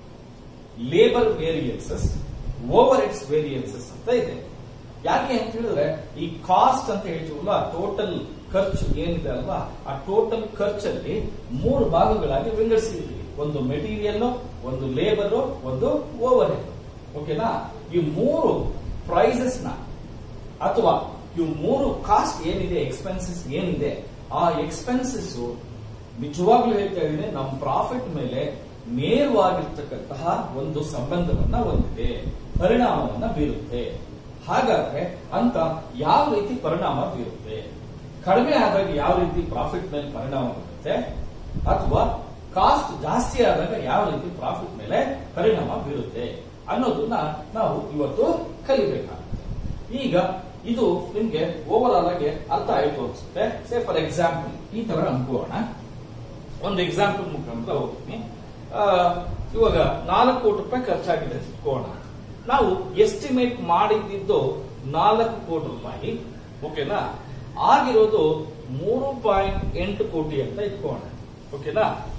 labour variances overheads variances ಅಂತ ಇದೆ ಯಾಕೆ ಅಂತ ಹೇಳಿದ್ರೆ ಈ ಕಾಸ್ಟ್ ಅಂತ ಹೇಳ್ತೀವಲ್ಲ ಟೋಟಲ್ ಖರ್ಚು ಏನಿದೆ ಅಲ್ವಾ ಆ ಟೋಟಲ್ ಖರ್ಚಲ್ಲಿ ಮೂರು ಭಾಗಗಳಾಗಿ ವಿಂಗಡಿಸಿದ್ವಿ ಒಂದು ಮೆಟೀರಿಯಲ್ ಒಂದು ಲೇಬರ್ ಒಂದು ಓವರ್ ಹೆಡ್ ಓಕೆನಾ ಈ ಮೂರು ಪ್ರೈಸಸ್ ನ ಅಥವಾ ಇವು ಮೂರು ಕಾಸ್ಟ್ ಏನಿದೆ ಎಕ್ಸ್ಪೆನ್ಸಸ್ ಏನಿದೆ ಆ ಎಕ್ಸ್ಪೆನ್ಸಸ್ ನಿಜವಾಗ್ಲೂ ಹೇಳ್ತಾ ಇದ್ದೀನಿ ನಮ್ಮ ಪ್ರಾಫಿಟ್ ಮೇಲೆ ನೇರವಾಗಿರ್ತಕ್ಕಂತಹ ಒಂದು ಸಂಬಂಧವನ್ನ ಹೊಂದಿದೆ ಪರಿಣಾಮವನ್ನ ಬೀರುತ್ತೆ ಹಾಗಾದ್ರೆ ಅಂತ ಯಾವ ರೀತಿ ಪರಿಣಾಮ ಬೀರುತ್ತೆ ಕಡಿಮೆ ಆದಾಗ ಯಾವ ರೀತಿ ಪ್ರಾಫಿಟ್ ಮೇಲೆ ಪರಿಣಾಮ ಬೀರುತ್ತೆ ಅಥವಾ ಕಾಸ್ಟ್ ಜಾಸ್ತಿ ಆದಾಗ ಯಾವ ರೀತಿ ಪ್ರಾಫಿಟ್ ಮೇಲೆ ಪರಿಣಾಮ ಬೀರುತ್ತೆ ಅನ್ನೋದನ್ನ ನಾವು ಇವತ್ತು ಕಲಿಬೇಕಾಗುತ್ತೆ ಈಗ ಇದು ನಿಮ್ಗೆ ಓವರ್ ಆಲ್ ಆಗಿ ಅರ್ಥ ಆಯ್ತು ಅನ್ಸುತ್ತೆ ಸೇ ಫಾರ್ ಎಕ್ಸಾಂಪಲ್ ಈ ತರ ಅನ್ಕೋಣ ಒಂದು ಎಕ್ಸಾಂಪಲ್ ಮುಖಾಂತರ ಹೋಗ್ತೀನಿ ಆ, ಇವಾಗ ನಾಲ್ಕು ಕೋಟಿ ರೂಪಾಯಿ ಖರ್ಚಾಗಿದೆ ಇಟ್ಕೋಣ ನಾವು ಎಸ್ಟಿಮೇಟ್ ಮಾಡಿದ್ದು ನಾಲ್ಕು ಕೋಟಿ ರೂಪಾಯಿ ಓಕೆನಾ ಆಗಿರೋದು ಮೂರು ಪಾಯಿಂಟ್ ಎಂಟು ಕೋಟಿ ಅಂತ ಇಟ್ಕೋಣ ಓಕೆನಾ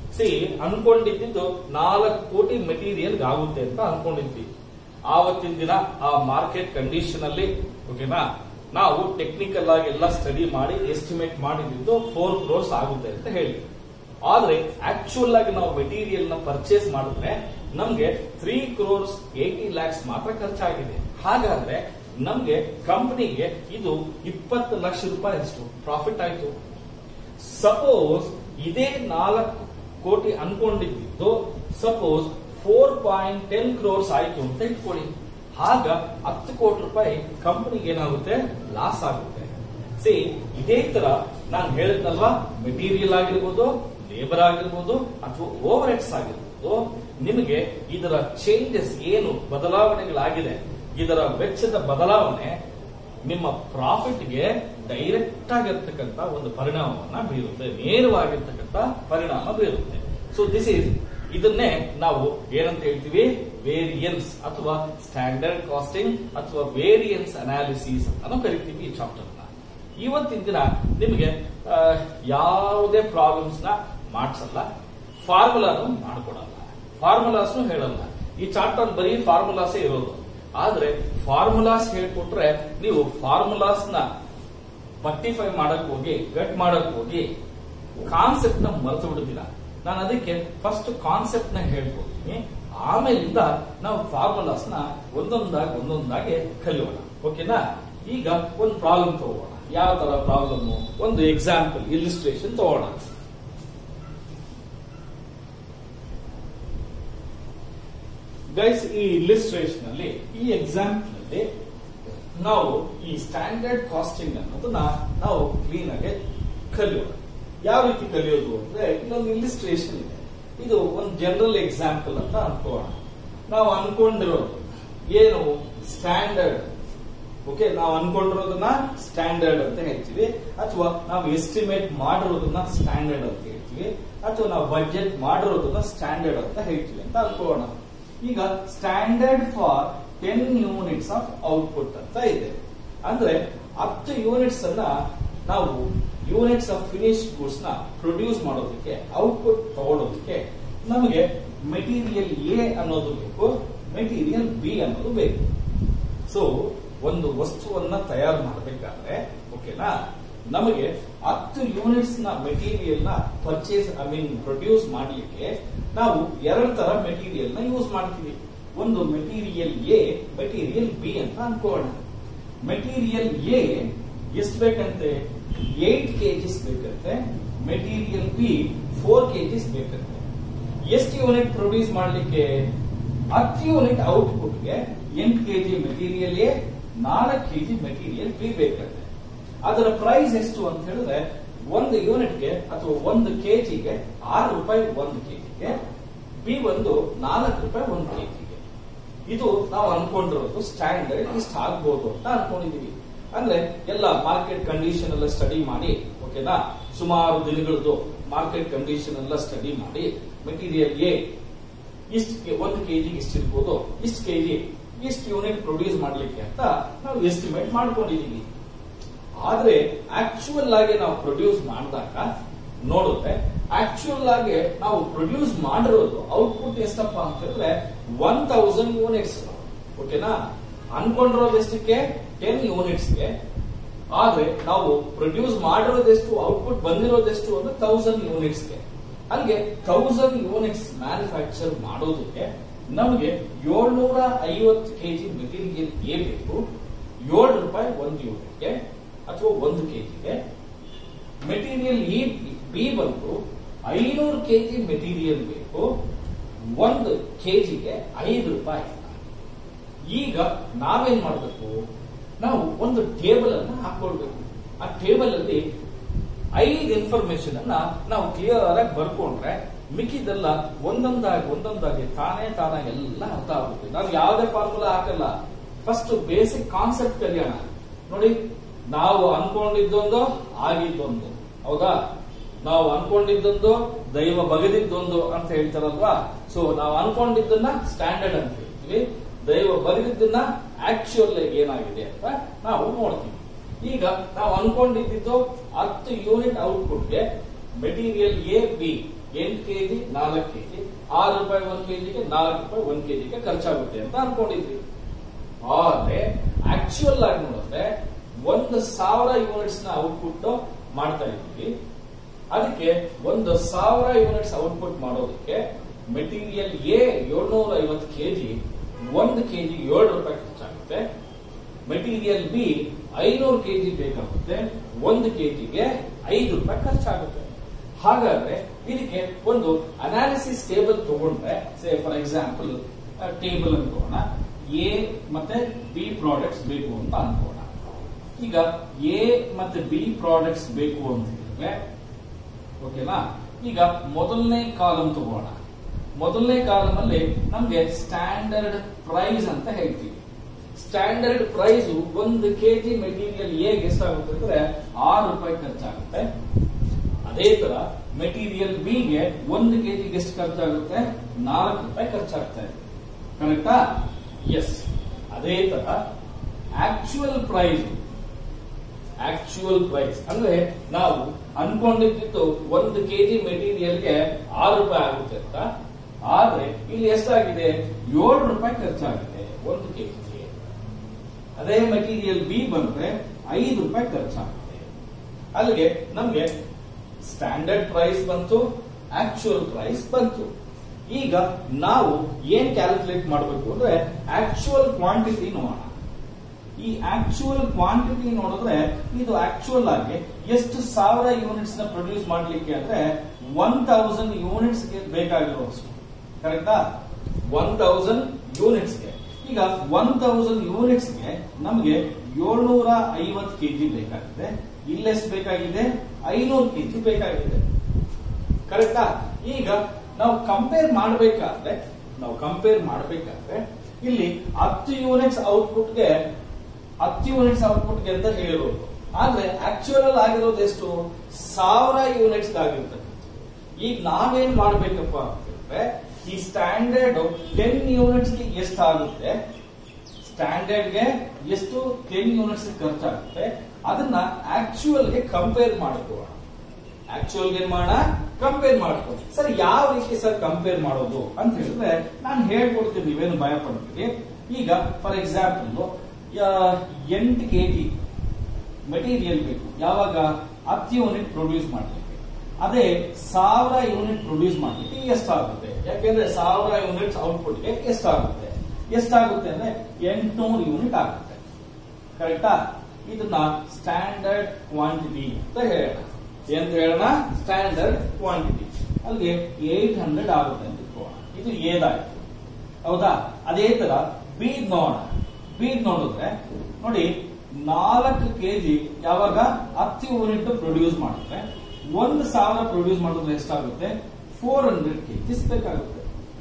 ಸಿ ಅನ್ಕೊಂಡಿದ್ದು ನಾಲ್ಕು ಕೋಟಿ ಮೆಟೀರಿಯಲ್ ಆಗುತ್ತೆ ಅಂತ ಅನ್ಕೊಂಡಿದ್ವಿ ಆವತ್ತಿನ ದಿನ ಆ ಮಾರ್ಕೆಟ್ ಕಂಡೀಷನ್ ಅಲ್ಲಿ ಓಕೆನಾ ನಾವು ಟೆಕ್ನಿಕಲ್ ಆಗಿ ಎಲ್ಲ ಸ್ಟಡಿ ಮಾಡಿ ಎಸ್ಟಿಮೇಟ್ ಮಾಡಿದ್ದು ಫೋರ್ ಕ್ರೋರ್ಸ್ ಆಗುತ್ತೆ ಅಂತ ಹೇಳಿ ಆದ್ರೆ ಆಕ್ಚುಯಲ್ ಆಗಿ ನಾವು ಮೆಟೀರಿಯಲ್ ನ ಪರ್ಚೇಸ್ ಮಾಡಿದ್ರೆ ನಮ್ಗೆ ತ್ರೀ ಕ್ರೋರ್ಸ್ ಏಟಿ ಲ್ಯಾಕ್ಸ್ ಮಾತ್ರ ಖರ್ಚಾಗಿದೆ ಹಾಗಾದ್ರೆ ನಮ್ಗೆ ಕಂಪನಿಗೆ ಇದು ಇಪ್ಪತ್ತು ಲಕ್ಷ ರೂಪಾಯಿ ಅಷ್ಟು ಪ್ರಾಫಿಟ್ ಆಯ್ತು ಸಪೋಸ್ ಇದೇ ನಾಲ್ಕು ಕೋಟಿ ಅನ್ಕೊಂಡಿದ್ದು suppose four point ten crores ಆಯ್ತು ಅಂತ ಇಟ್ಕೊಳ್ಳಿ ಆಗ ಹತ್ತು ಕೋಟಿ ರೂಪಾಯಿ ಕಂಪನಿಗೆ ಏನಾಗುತ್ತೆ ಲಾಸ್ ಆಗುತ್ತೆ ಸಿ ಇದೇ ತರ ನಾನು ಹೇಳಿದ್ನಲ್ವಾ ಮೆಟೀರಿಯಲ್ ಆಗಿರ್ಬೋದು ಲೇಬರ್ ಆಗಿರ್ಬೋದು ಅಥವಾ ಓವರ್ ಹೆಡ್ಸ್ ಆಗಿರ್ಬೋದು ನಿಮಗೆ ಇದರ ಚೇಂಜಸ್ ಏನು ಬದಲಾವಣೆಗಳಾಗಿದೆ ಇದರ ವೆಚ್ಚದ ಬದಲಾವಣೆ ನಿಮ್ಮ ಪ್ರಾಫಿಟ್ಗೆ ಡೈರೆಕ್ಟ್ ಆಗಿರ್ತಕ್ಕಂಥ ಒಂದು ಪರಿಣಾಮವನ್ನ ಬೀರುತ್ತೆ ನೇರವಾಗಿರ್ತಕ್ಕಂಥ ಪರಿಣಾಮ ಬೀರುತ್ತೆ ಸೊ ದಿಸ್ ಈಸ್ ಇದನ್ನೇ ನಾವು ಏನಂತ ಹೇಳ್ತೀವಿ ವೇರಿಯನ್ಸ್ ಅಥವಾ ಸ್ಟ್ಯಾಂಡರ್ಡ್ ಕಾಸ್ಟಿಂಗ್ ಅಥವಾ ವೇರಿಯನ್ಸ್ ಅನಾಲಿಸಿಸ್ ಅಂತ ಕರಿತೀವಿ ಈ ಚಾಪ್ಟರ್ ನ ಇವತ್ತಿನ ದಿನ ನಿಮಗೆ ಆ, ಯಾವುದೇ ಪ್ರಾಬ್ಲಮ್ಸ್ ನ ಮಾಡಿಸಲ್ಲ ಫಾರ್ಮುಲಾನು ಮಾಡ್ಕೊಡಲ್ಲ ಫಾರ್ಮುಲಾಸ್ ಹೇಳಲ್ಲ ಈ ಚಾಪ್ಟರ್ ಬರೀ ಫಾರ್ಮುಲಾಸೇ ಇರೋದು ಆದ್ರೆ ಫಾರ್ಮುಲಾಸ್ ಹೇಳ್ಕೊಟ್ರೆ ನೀವು ಫಾರ್ಮುಲಾಸ್ ನ ಪರ್ಟಿಫೈ ಮಾಡಕ್ ಹೋಗಿ ಗಟ್ ಮಾಡಕ್ ಹೋಗಿ ಕಾನ್ಸೆಪ್ಟ್ ನ ಮರೆತು ಬಿಡುತ್ತೀರ ನಾನು ಅದಕ್ಕೆ ಫಸ್ಟ್ ಕಾನ್ಸೆಪ್ಟ್ ನ ಹೇಳ್ಕೊಡ್ತೀನಿ ಆಮೇಲಿಂದ ನಾವು ಫಾರ್ಮುಲಾಸ್ ನ ಒಂದೊಂದಾಗಿ ಒಂದೊಂದಾಗಿ ಕಲಿಯೋಣ ಓಕೆನಾ ಈಗ ಒಂದು ಪ್ರಾಬ್ಲಮ್ ತಗೋಣ ಯಾವ ತರ ಪ್ರಾಬ್ಲಮ್ ಒಂದು ಎಕ್ಸಾಂಪಲ್ ಇಲಿಸ್ಟ್ರೇಷನ್ ತಗೋಣ ಗೈಸ್ ಈ ಇಲಿಸ್ಟ್ರೇಷನ್ ಅಲ್ಲಿ ಈ ಎಕ್ಸಾಂಪಲ್ ಅಲ್ಲಿ ನಾವು ಈ ಸ್ಟ್ಯಾಂಡರ್ಡ್ ಕಾಸ್ಟಿಂಗ್ ಅನ್ನೋದನ್ನ ನಾವು ಕ್ಲೀನ್ ಆಗಿ ಕಲಿಯೋಣ ಯಾವ ರೀತಿ ಕಲಿಯೋದು ಅಂದ್ರೆ ಇಲ್ಲೊಂದು ಇಲಿಸ್ಟ್ರೇಷನ್ ಇದೆ ಇದು ಒಂದು ಜನರಲ್ ಎಕ್ಸಾಂಪಲ್ ಅಂತ ಅನ್ಕೋಣ ನಾವು ಅನ್ಕೊಂಡಿರೋದು ಏನು ಸ್ಟ್ಯಾಂಡರ್ಡ್ ಓಕೆ ನಾವು ಅನ್ಕೊಂಡಿರೋದನ್ನ ಸ್ಟ್ಯಾಂಡರ್ಡ್ ಅಂತ ಹೇಳ್ತೀವಿ ಅಥವಾ ನಾವು ಎಸ್ಟಿಮೇಟ್ ಮಾಡಿರೋದನ್ನ ಸ್ಟ್ಯಾಂಡರ್ಡ್ ಅಂತ ಹೇಳ್ತೀವಿ ಅಥವಾ ನಾವು ಬಜೆಟ್ ಮಾಡಿರೋದನ್ನ ಸ್ಟ್ಯಾಂಡರ್ಡ್ ಅಂತ ಹೇಳ್ತೀವಿ ಅಂತ ಅನ್ಕೋಣ ಈಗ standard for ten units of output ಅಂತ ಇದೆ ಅಂದ್ರೆ ಹತ್ತು ಯೂನಿಟ್ಸ್ ಅನ್ನ ನಾವು ಯೂನಿಟ್ಸ್ ಆಫ್ ಫಿನಿಶ್ ಗೂಡ್ಸ್ ನ ಪ್ರೊಡ್ಯೂಸ್ ಮಾಡೋದಕ್ಕೆ ಔಟ್ಪುಟ್ ತಗೊಳ್ಳೋದಕ್ಕೆ ನಮಗೆ ಮೆಟೀರಿಯಲ್ ಎ ಅನ್ನೋದು ಬೇಕು ಮೆಟೀರಿಯಲ್ ಬಿ ಅನ್ನೋದು ಬೇಕು ಸೊ ಒಂದು ವಸ್ತುವನ್ನ ತಯಾರು ಮಾಡಬೇಕಾದ್ರೆ ಓಕೆನಾ ನಮಗೆ ಹತ್ತು ಯೂನಿಟ್ಸ್ ನ ಮೆಟೀರಿಯಲ್ ನ ಪರ್ಚೇಸ್ ಐ ಮೀನ್ ಪ್ರೊಡ್ಯೂಸ್ ಮಾಡಲಿಕ್ಕೆ ನಾವು ಎರಡು ತರ ಮೆಟೀರಿಯಲ್ ನ ಯೂಸ್ ಮಾಡ್ತೀವಿ ಒಂದು ಮೆಟೀರಿಯಲ್ ಎ ಮೆಟೀರಿಯಲ್ ಬಿ ಅಂತ ಅನ್ಕೋಣ ಮೆಟೀರಿಯಲ್ ಎ ಎಷ್ಟು ಬೇಕಂತೆ ಏಟ್ ಕೆಜಿಸ್ ಬೇಕಂತೆ ಮೆಟೀರಿಯಲ್ ಬಿ ಫೋರ್ ಕೆಜಿಸ್ ಬೇಕಂತೆ ಎಷ್ಟು ಯೂನಿಟ್ ಪ್ರೊಡ್ಯೂಸ್ ಮಾಡಲಿಕ್ಕೆ ಹತ್ತು ಯೂನಿಟ್ ಔಟ್ಪುಟ್ಗೆ ಎಂಟು ಕೆಜಿ ಮೆಟೀರಿಯಲ್ ಎ ನಾಲ್ಕು ಕೆಜಿ ಮೆಟೀರಿಯಲ್ ಬಿ ಬೇಕಂತೆ ಅದರ ಪ್ರೈಸ್ ಎಷ್ಟು ಅಂತ ಹೇಳಿದ್ರೆ ಒಂದು ಯೂನಿಟ್ಗೆ ಅಥವಾ ಒಂದು ಕೆಜಿಗೆ ಆರು ರೂಪಾಯಿ ಒಂದು ಕೆಜಿಗೆ ಬಿ ಒಂದು ನಾಲ್ಕು ರೂಪಾಯಿ ಒಂದು ಕೆಜಿಗೆ ಇದು ನಾವು ಅನ್ಕೊಂಡಿರೋದು ಸ್ಟ್ಯಾಂಡರ್ಡ್ ಇಷ್ಟ ಆಗ್ಬೋದು ಅಂತ ಅನ್ಕೊಂಡಿದೀವಿ ಅಂದ್ರೆ ಎಲ್ಲ ಮಾರ್ಕೆಟ್ ಕಂಡೀಷನ್ ಎಲ್ಲ ಸ್ಟಡಿ ಮಾಡಿ ಓಕೆನಾ ಸುಮಾರು ದಿನಗಳದ್ದು ಮಾರ್ಕೆಟ್ ಕಂಡೀಷನ್ ಎಲ್ಲ ಸ್ಟಡಿ ಮಾಡಿ ಮೆಟೀರಿಯಲ್ ಎ ಇಷ್ಟು ಒಂದು ಕೆಜಿ ಇಷ್ಟು ಇರ್ಬೋದು ಇಷ್ಟು ಕೆಜಿ ಇಷ್ಟು ಯೂನಿಟ್ ಪ್ರೊಡ್ಯೂಸ್ ಮಾಡ್ಲಿಕ್ಕೆ ಅಂತ ನಾವು ಎಸ್ಟಿಮೇಟ್ ಮಾಡ್ಕೊಂಡಿದೀವಿ ಆದ್ರೆ ಆಕ್ಚುಯಲ್ ಆಗಿ ನಾವು ಪ್ರೊಡ್ಯೂಸ್ ಮಾಡಿದಾಗ ನೋಡಿದ್ರೆ ಆಕ್ಚುಯಲ್ ಆಗಿ ನಾವು ಪ್ರೊಡ್ಯೂಸ್ ಮಾಡಿರೋದು ಔಟ್ಪುಟ್ ಎಷ್ಟಪ್ಪ ಅಂತ ಹೇಳಿದ್ರೆ ಒನ್ ತೌಸಂಡ್ ಯೂನಿಟ್ಸ್ ಓಕೆನಾ ಅನ್ಕೊಂಡಿರೋದು ಎಷ್ಟಕ್ಕೆ ಟೆನ್ ಯೂನಿಟ್ಸ್ಗೆ ಆದ್ರೆ ನಾವು ಪ್ರೊಡ್ಯೂಸ್ ಮಾಡಿರೋದೆಷ್ಟು ಔಟ್ಪುಟ್ ಬಂದಿರೋದೆಷ್ಟು ಅಂದ್ರೆ ತೌಸಂಡ್ ಯೂನಿಟ್ಸ್ಗೆ ಹಂಗೆ ತೌಸಂಡ್ ಯೂನಿಟ್ಸ್ ಮ್ಯಾನುಫ್ಯಾಕ್ಚರ್ ಮಾಡೋದಕ್ಕೆ ನಮಗೆ ಏಳ್ನೂರ ಐವತ್ತು ಕೆಜಿ ಮೆಟೀರಿಯಲ್ ಎ ಬೇಕು ಏಳು ರೂಪಾಯಿ ಒಂದು ಯೂನಿಟ್ಗೆ ಅಥವಾ ಒಂದು ಕೆಜಿಗೆ ಮೆಟೀರಿಯಲ್ ಇ ಬಿ ಬಂದು ಐನೂರು ಕೆಜಿ ಮೆಟೀರಿಯಲ್ ಬೇಕು ಒಂದು ಕೆಜಿಗೆ ಐದು ರೂಪಾಯಿ ಈಗ ನಾವೇನ್ ಮಾಡಬೇಕು ನಾವು ಒಂದು ಟೇಬಲ್ ಅನ್ನ ಹಾಕೊಳ್ಬೇಕು ಆ ಟೇಬಲ್ ಅಲ್ಲಿ ಐದು ಇನ್ಫಾರ್ಮೇಶನ್ ಅನ್ನ ನಾವು ಕ್ಲಿಯರ್ ಆಗಿ ಬರ್ಕೊಂಡ್ರೆ ಮಿಕ್ಕಿದೆಲ್ಲ ಒಂದೊಂದಾಗಿ ಒಂದೊಂದಾಗಿ ತಾನೇ ತಾನೇ ಎಲ್ಲ ಅರ್ಥ ಆಗುತ್ತೆ ನಾವು ಯಾವುದೇ ಫಾರ್ಮುಲಾ ಹಾಕಲ್ಲ ಫಸ್ಟ್ ಬೇಸಿಕ್ ಕಾನ್ಸೆಪ್ಟ್ ಕಲಿಯೋಣ ನೋಡಿ ನಾವು ಅನ್ಕೊಂಡಿದ್ದೊಂದು ಆಗಿದ್ದೊಂದು ಹೌದಾ ನಾವು ಅನ್ಕೊಂಡಿದ್ದೊಂದು ದೈವ ಬಗೆದಿದ್ದೊಂದು ಅಂತ ಹೇಳ್ತಾರಲ್ವಾ ಸೊ ನಾವು ಅನ್ಕೊಂಡಿದ್ದನ್ನ ಸ್ಟ್ಯಾಂಡರ್ಡ್ ಅಂತ ಹೇಳ್ತೀವಿ ದೈವ ಬಗೆದಿದ್ದನ್ನ ಆಕ್ಚುಯಲ್ ಏನಾಗಿದೆ ಅಂತ ನಾವು ನೋಡ್ತೀವಿ ಈಗ ನಾವು ಅನ್ಕೊಂಡಿದ್ದು ಹತ್ತು ಯೂನಿಟ್ ಔಟ್ಪುಟ್ಗೆ ಮೆಟೀರಿಯಲ್ ಎ ಬಿ ಎಂಟು ಕೆಜಿ ನಾಲ್ಕು ಕೆಜಿ ಆರು ರೂಪಾಯಿ ಒಂದ್ ಕೆಜಿಗೆ ನಾಲ್ಕು ರೂಪಾಯಿ ಒಂದ್ ಕೆಜಿಗೆ ಖರ್ಚಾಗುತ್ತೆ ಅಂತ ಅನ್ಕೊಂಡಿದ್ವಿ ಆದ್ರೆ ಆಕ್ಚುಯಲ್ ಆಗಿ ನೋಡಿದ್ರೆ ಒಂದು ಸಾವಿರ ಯೂನಿಟ್ಸ್ ನ ಔಟ್ಪುಟ್ ಮಾಡ್ತಾ ಇದ್ವಿ ಅದಕ್ಕೆ ಒಂದು ಸಾವಿರ ಯೂನಿಟ್ಸ್ ಔಟ್ಪುಟ್ ಮಾಡೋದಕ್ಕೆ ಮೆಟೀರಿಯಲ್ ಎ ಏಳ್ನೂರ ಐವತ್ತು ಕೆಜಿ ಒಂದು ಕೆಜಿ ಏಳು ರೂಪಾಯಿ ಖರ್ಚಾಗುತ್ತೆ ಮೆಟೀರಿಯಲ್ ಬಿ ಐನೂರು ಕೆಜಿ ಬೇಕಾಗುತ್ತೆ ಒಂದು ಕೆಜಿಗೆ ಐದು ರೂಪಾಯಿ ಖರ್ಚಾಗುತ್ತೆ ಹಾಗಾದ್ರೆ ಇದಕ್ಕೆ ಒಂದು ಅನಾಲಿಸಿಸ್ ಟೇಬಲ್ ತಗೊಂಡ್ರೆ ಸೇ ಫಾರ್ ಎಕ್ಸಾಂಪಲ್ ಟೇಬಲ್ ಅನ್ಕೋಣ ಎ ಮತ್ತೆ ಬಿ ಪ್ರಾಡಕ್ಟ್ಸ್ ಬೇಕು ಅಂತ ಅನ್ಕೋಣ ಈಗ ಎ ಮತ್ತೆ ಬಿ ಪ್ರಾಡಕ್ಟ್ಸ್ ಬೇಕು ಅಂತ ಹೇಳಿದ್ರೆ ಓಕೆನಾ ಈಗ ಮೊದಲನೇ ಕಾಲಮ್ ತಗೋಣ ಮೊದಲನೇ ಕಾಲಮ್ ಅಲ್ಲಿ ನಮ್ಗೆ ಸ್ಟ್ಯಾಂಡರ್ಡ್ ಪ್ರೈಸ್ ಅಂತ ಹೇಳ್ತೀವಿ ಸ್ಟ್ಯಾಂಡರ್ಡ್ ಪ್ರೈಸ್ ಒಂದು ಕೆಜಿ ಮೆಟೀರಿಯಲ್ ಎಗೆ ಎಷ್ಟಾಗುತ್ತೆ ಅಂದ್ರೆ ಆರು ರೂಪಾಯಿ ಖರ್ಚಾಗುತ್ತೆ ಅದೇ ತರ ಮೆಟೀರಿಯಲ್ ಬಿಗೆ ಒಂದು ಕೆಜಿಗೆ ಎಷ್ಟು ಖರ್ಚಾಗುತ್ತೆ ನಾಲ್ಕು ರೂಪಾಯಿ ಖರ್ಚಾಗ್ತಾ ಇದೆ ಕರೆಕ್ಟಾ ಎಸ್ ಅದೇ ತರ ಆಕ್ಚುಯಲ್ ಪ್ರೈಸ್ ಆಕ್ಚುಯಲ್ ಪ್ರೈಸ್ ಅಂದ್ರೆ ನಾವು ಅನ್ಕೊಂಡಿದ್ದು ಒಂದು ಕೆಜಿ ಮೆಟೀರಿಯಲ್ಗೆ ಆರು ರೂಪಾಯಿ ಆಗುತ್ತೆ ಅಂತ ಆದ್ರೆ ಇಲ್ಲಿ ಎಷ್ಟಾಗಿದೆ ಏಳು ರೂಪಾಯಿ ಖರ್ಚಾಗಿದೆ ಒಂದು ಕೆಜಿಗೆ ಅದೇ ಮೆಟೀರಿಯಲ್ ಬಿ ಬಂದ್ರೆ ಐದು ರೂಪಾಯಿ ಖರ್ಚಾಗುತ್ತೆ ಅಲ್ಲಿಗೆ ನಮ್ಗೆ ಸ್ಟ್ಯಾಂಡರ್ಡ್ ಪ್ರೈಸ್ ಬಂತು ಆಕ್ಚುಯಲ್ ಪ್ರೈಸ್ ಬಂತು ಈಗ ನಾವು ಏನ್ ಕ್ಯಾಲ್ಕುಲೇಟ್ ಮಾಡಬೇಕು ಅಂದ್ರೆ ಆಕ್ಚುಯಲ್ ಕ್ವಾಂಟಿಟಿ ನೋಡೋಣ ಈ ಆಕ್ಚುಯಲ್ ಕ್ವಾಂಟಿಟಿ ನೋಡಿದ್ರೆ ಇದು ಆಕ್ಚುಯಲ್ ಆಗಿ ಎಷ್ಟು ಸಾವಿರ ಯೂನಿಟ್ಸ್ ನ ಪ್ರೊಡ್ಯೂಸ್ ಮಾಡ್ಲಿಕ್ಕೆ ಅಂದ್ರೆ ಒನ್ ತೌಸಂಡ್ ಯೂನಿಟ್ಸ್ ಗೆ ಬೇಕಾಗಿರೋಷ್ಟು ಕರೆಕ್ಟಾ ಒನ್ ತೌಸಂಡ್ ಯೂನಿಟ್ಸ್ ಗೆ ಈಗ ಒನ್ ತೌಸಂಡ್ ಯೂನಿಟ್ಸ್ ಗೆ ನಮಗೆ ಏಳ್ನೂರ ಐವತ್ತು ಕೆಜಿ ಬೇಕಾಗಿದೆ ಇಲ್ಲೆಷ್ಟು ಬೇಕಾಗಿದೆ ಐನೂರು ಕೆಜಿ ಬೇಕಾಗಿದೆ ಕರೆಕ್ಟಾ ಈಗ ನಾವು ಕಂಪೇರ್ ಮಾಡಬೇಕಾದ್ರೆ ನಾವು ಕಂಪೇರ್ ಮಾಡಬೇಕಾದ್ರೆ ಇಲ್ಲಿ ಹತ್ತು ಯೂನಿಟ್ಸ್ ಔಟ್ಪುಟ್ಗೆ ಹತ್ತು ಯೂನಿಟ್ಸ್ ಔಟ್ಪುಟ್ಗೆ ಅಂತ ಹೇಳಿರೋದು ಆದ್ರೆ ಆಕ್ಚುಯಲ್ ಆಗಿರೋದು ಎಷ್ಟು ಸಾವಿರ ಯೂನಿಟ್ಸ್ ಆಗಿರ್ತಕ್ಕಂಥ ಈಗ ನಾವೇನ್ ಮಾಡ್ಬೇಕಪ್ಪ ಅಂತಂದ್ರೆ ಈ ಸ್ಟ್ಯಾಂಡರ್ಡ್ ಟೆನ್ ಯೂನಿಟ್ಸ್ ಗೆ ಎಷ್ಟಾಗುತ್ತೆ ಸ್ಟ್ಯಾಂಡರ್ಡ್ ಗೆ ಎಷ್ಟು ಟೆನ್ ಯೂನಿಟ್ಸ್ ಖರ್ಚಾಗುತ್ತೆ ಅದನ್ನ ಆಕ್ಚುಯಲ್ ಗೆ ಕಂಪೇರ್ ಮಾಡ್ಕೋಣ ಆಕ್ಚುಯಲ್ ಗೆ ಮಾಡೋಣ ಕಂಪೇರ್ ಮಾಡ್ಕೋ ಸರ್ ಯಾವ ರೀತಿ ಸರ್ ಕಂಪೇರ್ ಮಾಡೋದು ಅಂತ ಹೇಳಿದ್ರೆ ನಾನು ಹೇಳ್ಕೊಡ್ತೀನಿ ನೀವೇನು ಭಯ ಪಡ್ತೀರಿ ಈಗ ಫಾರ್ ಎಕ್ಸಾಂಪಲ್ ಎಂಟು ಕೆಜಿ ಮೆಟೀರಿಯಲ್ ಬೇಕು ಯಾವಾಗ ಹತ್ತು ಯೂನಿಟ್ ಪ್ರೊಡ್ಯೂಸ್ ಮಾಡಲಿಕ್ಕೆ ಅದೇ ಸಾವಿರ ಯೂನಿಟ್ ಪ್ರೊಡ್ಯೂಸ್ ಮಾಡಲಿಕ್ಕೆ ಎಷ್ಟಾಗುತ್ತೆ ಯಾಕೆಂದ್ರೆ ಸಾವಿರ ಯೂನಿಟ್ಸ್ ಔಟ್ಪುಟ್ಗೆ ಎಷ್ಟಾಗುತ್ತೆ ಎಷ್ಟಾಗುತ್ತೆ ಅಂದ್ರೆ ಎಂಟುನೂರು ಯೂನಿಟ್ ಆಗುತ್ತೆ ಕರೆಕ್ಟಾ ಇದನ್ನ ಸ್ಟ್ಯಾಂಡರ್ಡ್ ಕ್ವಾಂಟಿಟಿ ಅಂತ ಹೇಳೋಣ ಎಂತ ಹೇಳೋಣ ಸ್ಟ್ಯಾಂಡರ್ಡ್ ಕ್ವಾಂಟಿಟಿ ಅಲ್ಲಿಗೆ ಏಟ್ ಹಂಡ್ರೆಡ್ ಆಗುತ್ತೆ ಅಂತ ಇಟ್ಕೋಣ ಇದು ಏದಾಯ್ತು ಹೌದಾ ಅದೇ ತರ ಬೀದ್ ನೋಡೋಣ ಬೀದ್ ನೋಡಿದ್ರೆ ನೋಡಿ ನಾಲ್ಕು ಕೆಜಿ ಯಾವಾಗ ಹತ್ತು ಯೂನಿಟ್ ಪ್ರೊಡ್ಯೂಸ್ ಮಾಡಿದ್ರೆ ಒಂದು ಸಾವಿರ ಪ್ರೊಡ್ಯೂಸ್ ಮಾಡಿದ್ರೆ ಎಷ್ಟಾಗುತ್ತೆ ಫೋರ್ ಹಂಡ್ರೆಡ್ ಕೆಜಿಸ್ ಬೇಕಾಗುತ್ತೆ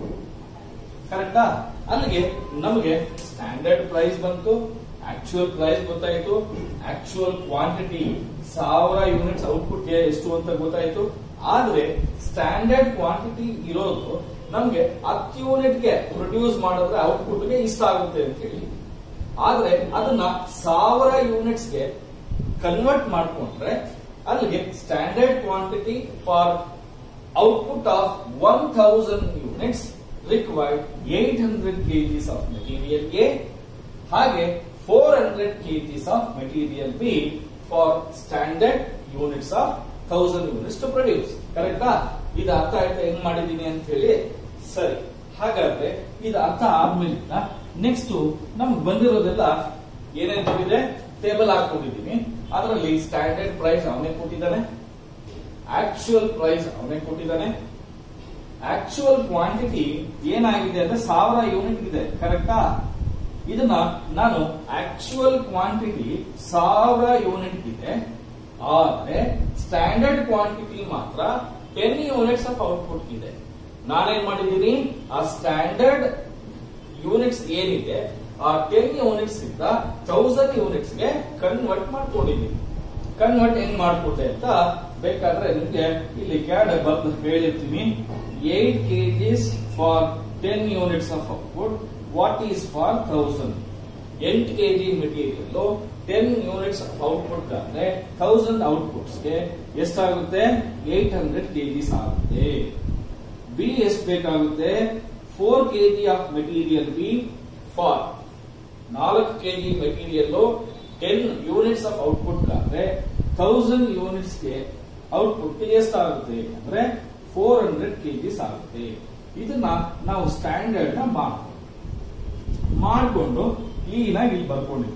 ಕರೆಕ್ಟಾ ಅಲ್ಲಿಗೆ ನಮಗೆ ಸ್ಟ್ಯಾಂಡರ್ಡ್ ಪ್ರೈಸ್ ಬಂತು ಆಕ್ಚುಯಲ್ ಪ್ರೈಸ್ ಗೊತ್ತಾಯ್ತು ಆಕ್ಚುಯಲ್ ಕ್ವಾಂಟಿಟಿ ಸಾವಿರ ಯೂನಿಟ್ಸ್ ಔಟ್ಪುಟ್ ಎಷ್ಟು ಅಂತ ಗೊತ್ತಾಯ್ತು ಆದ್ರೆ ಸ್ಟ್ಯಾಂಡರ್ಡ್ ಕ್ವಾಂಟಿಟಿ ಇರೋದು ನಮ್ಗೆ ಹತ್ತು ಯೂನಿಟ್ಗೆ ಪ್ರೊಡ್ಯೂಸ್ ಮಾಡಿದ್ರೆ ಔಟ್ಪುಟ್ಗೆ ಇಷ್ಟ ಆಗುತ್ತೆ ಅಂತ ಹೇಳಿ ಆದ್ರೆ ಅದನ್ನ ಸಾವಿರ ಯೂನಿಟ್ಸ್ಗೆ ಕನ್ವರ್ಟ್ ಮಾಡ್ಕೊಂಡ್ರೆ ಅಲ್ಲಿಗೆ standard quantity for output of one thousand units required eight hundred kgs of material A ಹಾಗೆ four hundred kgs of material B for standard units of thousand units to produce ಕರೆಕ್ಟಾ ಇದು ಅರ್ಥ ಆಯ್ತಾ ಹೆಂಗ್ ಮಾಡಿದೀನಿ ಅಂತ ಹೇಳಿ ಸರಿ ಹಾಗಾದ್ರೆ ಇದು ಅರ್ಥ ಆದ್ಮೇಲಿಂದ ನೆಕ್ಸ್ಟ್ ನಮ್ಗೆ ಬಂದಿರೋದೆಲ್ಲ ಏನೇನ್ ಬಂದಿದೆ ಟೇಬಲ್ ಹಾಕೊಂಡಿದೀನಿ ಅದರಲ್ಲಿ ಸ್ಟ್ಯಾಂಡರ್ಡ್ ಪ್ರೈಸ್ ಅವನೇ ಕೊಟ್ಟಿದ್ದಾನೆ ಆಕ್ಚುಯಲ್ ಪ್ರೈಸ್ ಅವನೇ ಕೊಟ್ಟಿದ್ದಾನೆ ಆಕ್ಚುಯಲ್ ಕ್ವಾಂಟಿಟಿ ಏನಾಗಿದೆ ಅಂದ್ರೆ ಸಾವಿರ ಯೂನಿಟ್ ಇದೆ ಕರೆಕ್ಟಾ ಇದನ್ನ ನಾನು ಆಕ್ಚುಯಲ್ ಕ್ವಾಂಟಿಟಿ ಸಾವಿರ ಯೂನಿಟ್ ಇದೆ ಆದ್ರೆ ಸ್ಟ್ಯಾಂಡರ್ಡ್ ಕ್ವಾಂಟಿಟಿ ಮಾತ್ರ ಟೆನ್ ಯೂನಿಟ್ಸ್ ಆಫ್ ಔಟ್ಪುಟ್ ಇದೆ ನಾನೇನ್ ಮಾಡಿದ್ದೀನಿ ಆ ಸ್ಟ್ಯಾಂಡರ್ಡ್ ಯೂನಿಟ್ಸ್ ಏನಿದೆ ಆ ಟೆನ್ ಯೂನಿಟ್ಸ್ ಇಂದ ತೌಸಂಡ್ ಯೂನಿಟ್ಸ್ ಗೆ ಕನ್ವರ್ಟ್ ಮಾಡ್ಕೊಂಡಿದ್ದೀನಿ ಕನ್ವರ್ಟ್ ಹೆಂಗ್ ಮಾಡ್ಕೊಟ್ಟೆ ಅಂತ ಬೇಕಾದ್ರೆ ನಿಮ್ಗೆ ಇಲ್ಲಿ ಕ್ಯಾಡ್ ಬರ್ದು ಹೇಳಿರ್ತೀನಿ eight kgs for ten units of output what is for thousand ಎಂಟು kg material ten units output ಆದ್ರೆ ಥೌಸಂಡ್ ಔಟ್ಪುಟ್ಸ್ಗೆ ಎಷ್ಟಾಗುತ್ತೆ ಏಟ್ ಹಂಡ್ರೆಡ್ ಕೆಜಿಸ್ ಆಗುತ್ತೆ ಬಿ ಎಷ್ಟು ಬೇಕಾಗುತ್ತೆ four kg of material B for ನಾಲ್ಕು kg material ten units of output ಆದ್ರೆ ಥೌಸಂಡ್ ಯೂನಿಟ್ಸ್ಗೆ ಔಟ್ಪುಟ್ ಎಷ್ಟಾಗುತ್ತೆ ಅಂದ್ರೆ ಫೋರ್ ಹಂಡ್ರೆಡ್ ಕೆಜಿಸ್ ಆಗುತ್ತೆ ಇದನ್ನ ನಾವು ಸ್ಟ್ಯಾಂಡರ್ಡ್ ನ ಮಾಡ್ತೀವಿ ಮಾಡಿಕೊಂಡು ಕ್ಲೀನಾಗಿ ಇಲ್ಲಿ ಬರ್ಕೊಂಡಿದ್ವಿ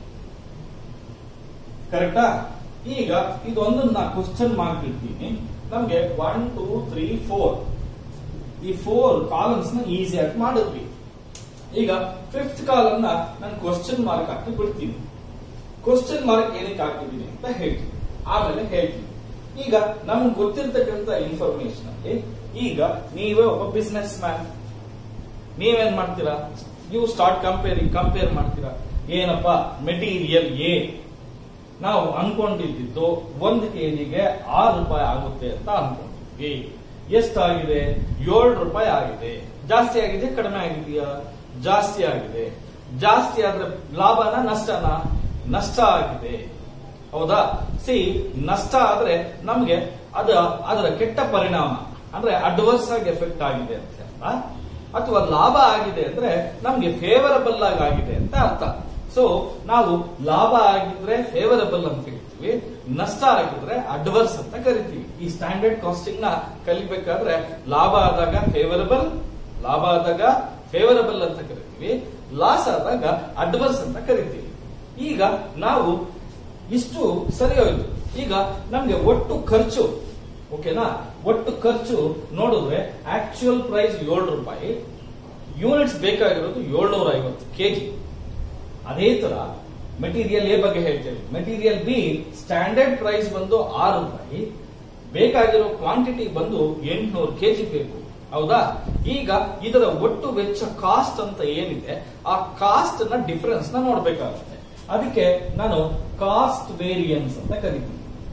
ಕರೆಕ್ಟಾ ಈಗ ಇದೊಂದನ್ನ ಕ್ವಶನ್ ಮಾರ್ಕ್ ಇಡ್ತೀನಿ ನಮ್ಗೆ ಒನ್ ಟೂ ತ್ರೀ ಫೋರ್ ಈ ಫೋರ್ ಕಾಲಮ್ಸ್ ನ ಈಸಿಯಾಗಿ ಮಾಡಿದ್ವಿ ಈಗ ಫಿಫ್ತ್ ಕಾಲಮ್ ನ ನಾನು ಕ್ವಶನ್ ಮಾರ್ಕ್ ಹಾಕಿ ಬಿಡ್ತೀನಿ ಕ್ವಶನ್ ಮಾರ್ಕ್ ಏನಕ್ಕೆ ಹಾಕಿದ್ದೀನಿ ಅಂತ ಹೇಳ್ತೀನಿ ಆಮೇಲೆ ಹೇಳ್ತೀನಿ ಈಗ ನಮ್ಗೆ ಗೊತ್ತಿರ್ತಕ್ಕಂಥ ಇನ್ಫಾರ್ಮೇಶನ್ ಅಲ್ಲಿ ಈಗ ನೀವೇ ಒಬ್ಬ ಬಿಸ್ನೆಸ್ ಮ್ಯಾನ್ ನೀವೇನ್ ಮಾಡ್ತೀರಾ ನೀವು ಸ್ಟಾರ್ಟ್ ಕಂಪೇರಿಂಗ್ ಕಂಪೇರ್ ಮಾಡ್ತೀರಾ ಏನಪ್ಪ ಮೆಟೀರಿಯಲ್ ಎ ನಾವು ಅನ್ಕೊಂಡಿದ್ದು ಒಂದು ಕೆಜಿಗೆ ಆರು ರೂಪಾಯಿ ಆಗುತ್ತೆ ಅಂತ ಅನ್ಕೊಂಡಿದ್ವಿ ಎಷ್ಟಾಗಿದೆ ಏಳು ರೂಪಾಯಿ ಆಗಿದೆ ಜಾಸ್ತಿ ಆಗಿದೆ ಕಡಿಮೆ ಆಗಿದೆಯಾ ಜಾಸ್ತಿ ಆಗಿದೆ ಜಾಸ್ತಿ ಆದ್ರೆ ಲಾಭನ ನಷ್ಟನ ನಷ್ಟ ಆಗಿದೆ ಹೌದಾ ಸಿ ನಷ್ಟ ಆದ್ರೆ ನಮ್ಗೆ ಅದ ಅದರ ಕೆಟ್ಟ ಪರಿಣಾಮ ಅಂದ್ರೆ ಅಡ್ವರ್ಸ್ ಆಗಿ ಎಫೆಕ್ಟ್ ಆಗಿದೆ ಅಂತ ಅರ್ಥ ಅಥವಾ ಲಾಭ ಆಗಿದೆ ಅಂದ್ರೆ ನಮ್ಗೆ ಫೇವರಬಲ್ ಆಗಿ ಆಗಿದೆ ಅಂತ ಅರ್ಥ ಸೊ ನಾವು ಲಾಭ ಆಗಿದ್ರೆ ಫೇವರಬಲ್ ಅಂತ ಹೇಳ್ತೀವಿ ನಷ್ಟ ಆಗಿದ್ರೆ ಅಡ್ವರ್ಸ್ ಅಂತ ಕರಿತೀವಿ ಈ ಸ್ಟ್ಯಾಂಡರ್ಡ್ ಕಾಸ್ಟಿಂಗ್ ನ ಕಲಿಬೇಕಾದ್ರೆ ಲಾಭ ಆದಾಗ ಫೇವರಬಲ್ ಲಾಭ ಆದಾಗ ಫೇವರಬಲ್ ಅಂತ ಕರಿತೀವಿ ಲಾಸ್ ಆದಾಗ ಅಡ್ವರ್ಸ್ ಅಂತ ಕರಿತೀವಿ ಈಗ ನಾವು ಇಷ್ಟು ಸರಿ ಹೋಯ್ತು ಈಗ ನಮ್ಗೆ ಒಟ್ಟು ಖರ್ಚು ಓಕೆನಾ ಒಟ್ಟು ಖರ್ಚು ನೋಡಿದ್ರೆ ಆಕ್ಚುಯಲ್ ಪ್ರೈಸ್ ಏಳು ರೂಪಾಯಿ ಯೂನಿಟ್ಸ್ ಬೇಕಾಗಿರೋದು ಏಳ್ನೂರ ಐವತ್ತು ಕೆಜಿ ಅದೇ ತರ ಮೆಟೀರಿಯಲ್ ಎ ಬಗ್ಗೆ ಹೇಳ್ತೇವೆ ಮೆಟೀರಿಯಲ್ ಬಿ ಸ್ಟ್ಯಾಂಡರ್ಡ್ ಪ್ರೈಸ್ ಬಂದು ಆರು ರೂಪಾಯಿ ಬೇಕಾಗಿರೋ ಕ್ವಾಂಟಿಟಿ ಬಂದು ಎಂಟುನೂರು ಕೆಜಿ ಬೇಕು ಹೌದಾ ಈಗ ಇದರ ಒಟ್ಟು ವೆಚ್ಚ ಕಾಸ್ಟ್ ಅಂತ ಏನಿದೆ ಆ ಕಾಸ್ಟ್ ನ ಡಿಫರೆನ್ಸ್ ನ ನೋಡ್ಬೇಕಾಗುತ್ತೆ ಅದಕ್ಕೆ ನಾನು ಕಾಸ್ಟ್ ವೇರಿಯನ್ಸ್ ಅಂತ ಕರಿತೀನಿ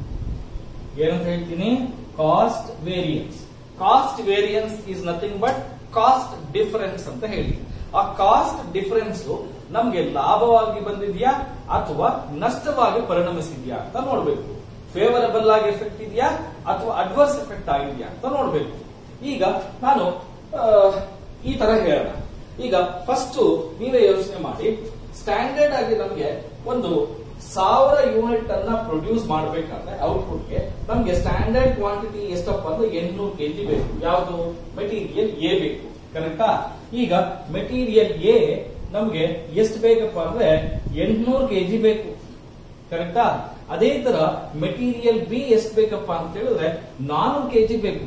ಏನಂತ ಹೇಳ್ತೀನಿ cost variance cost variance is nothing but cost difference ಅಂತ ಹೇಳಿ ಆ ಕಾಸ್ಟ್ ಡಿಫರೆನ್ಸ್ ನಮ್ಗೆ ಲಾಭವಾಗಿ ಬಂದಿದ್ಯಾ ಅಥವಾ ನಷ್ಟವಾಗಿ ಪರಿಣಮಿಸಿದ್ಯಾ ಅಂತ ನೋಡ್ಬೇಕು ಫೇವರಬಲ್ ಆಗಿ ಎಫೆಕ್ಟ್ ಇದೆಯಾ ಅಥವಾ ಅಡ್ವರ್ಸ್ ಎಫೆಕ್ಟ್ ಆಗಿದೆಯಾ ಅಂತ ನೋಡ್ಬೇಕು ಈಗ ನಾನು ಆ, ಈ ತರ ಹೇಳೋಣ ಈಗ ಫಸ್ಟ್ ನೀವೇ ಯೋಚನೆ ಮಾಡಿ ಸ್ಟ್ಯಾಂಡರ್ಡ್ ಆಗಿ ನಮ್ಗೆ ಒಂದು ಸಾವಿರ ಯೂನಿಟ್ ಅನ್ನ ಪ್ರೊಡ್ಯೂಸ್ ಮಾಡಬೇಕಾದ್ರೆ ಔಟ್ಪುಟ್ಗೆ ನಮ್ಗೆ ಸ್ಟ್ಯಾಂಡರ್ಡ್ ಕ್ವಾಂಟಿಟಿ ಎಷ್ಟಪ್ಪ ಅಂದ್ರೆ ಎಂಟ್ನೂರು ಕೆಜಿ ಬೇಕು ಯಾವುದು ಮೆಟೀರಿಯಲ್ ಎ ಬೇಕು ಕರೆಕ್ಟಾ ಈಗ ಮೆಟೀರಿಯಲ್ ಎ ನಮ್ಗೆ ಎಷ್ಟು ಬೇಕಪ್ಪ ಅಂದ್ರೆ ಎಂಟ್ನೂರು ಕೆಜಿ ಬೇಕು ಕರೆಕ್ಟಾ ಅದೇ ತರ ಮೆಟೀರಿಯಲ್ ಬಿ ಎಷ್ಟು ಬೇಕಪ್ಪ ಅಂತ ಹೇಳಿದ್ರೆ ನಾನೂರು ಕೆಜಿ ಬೇಕು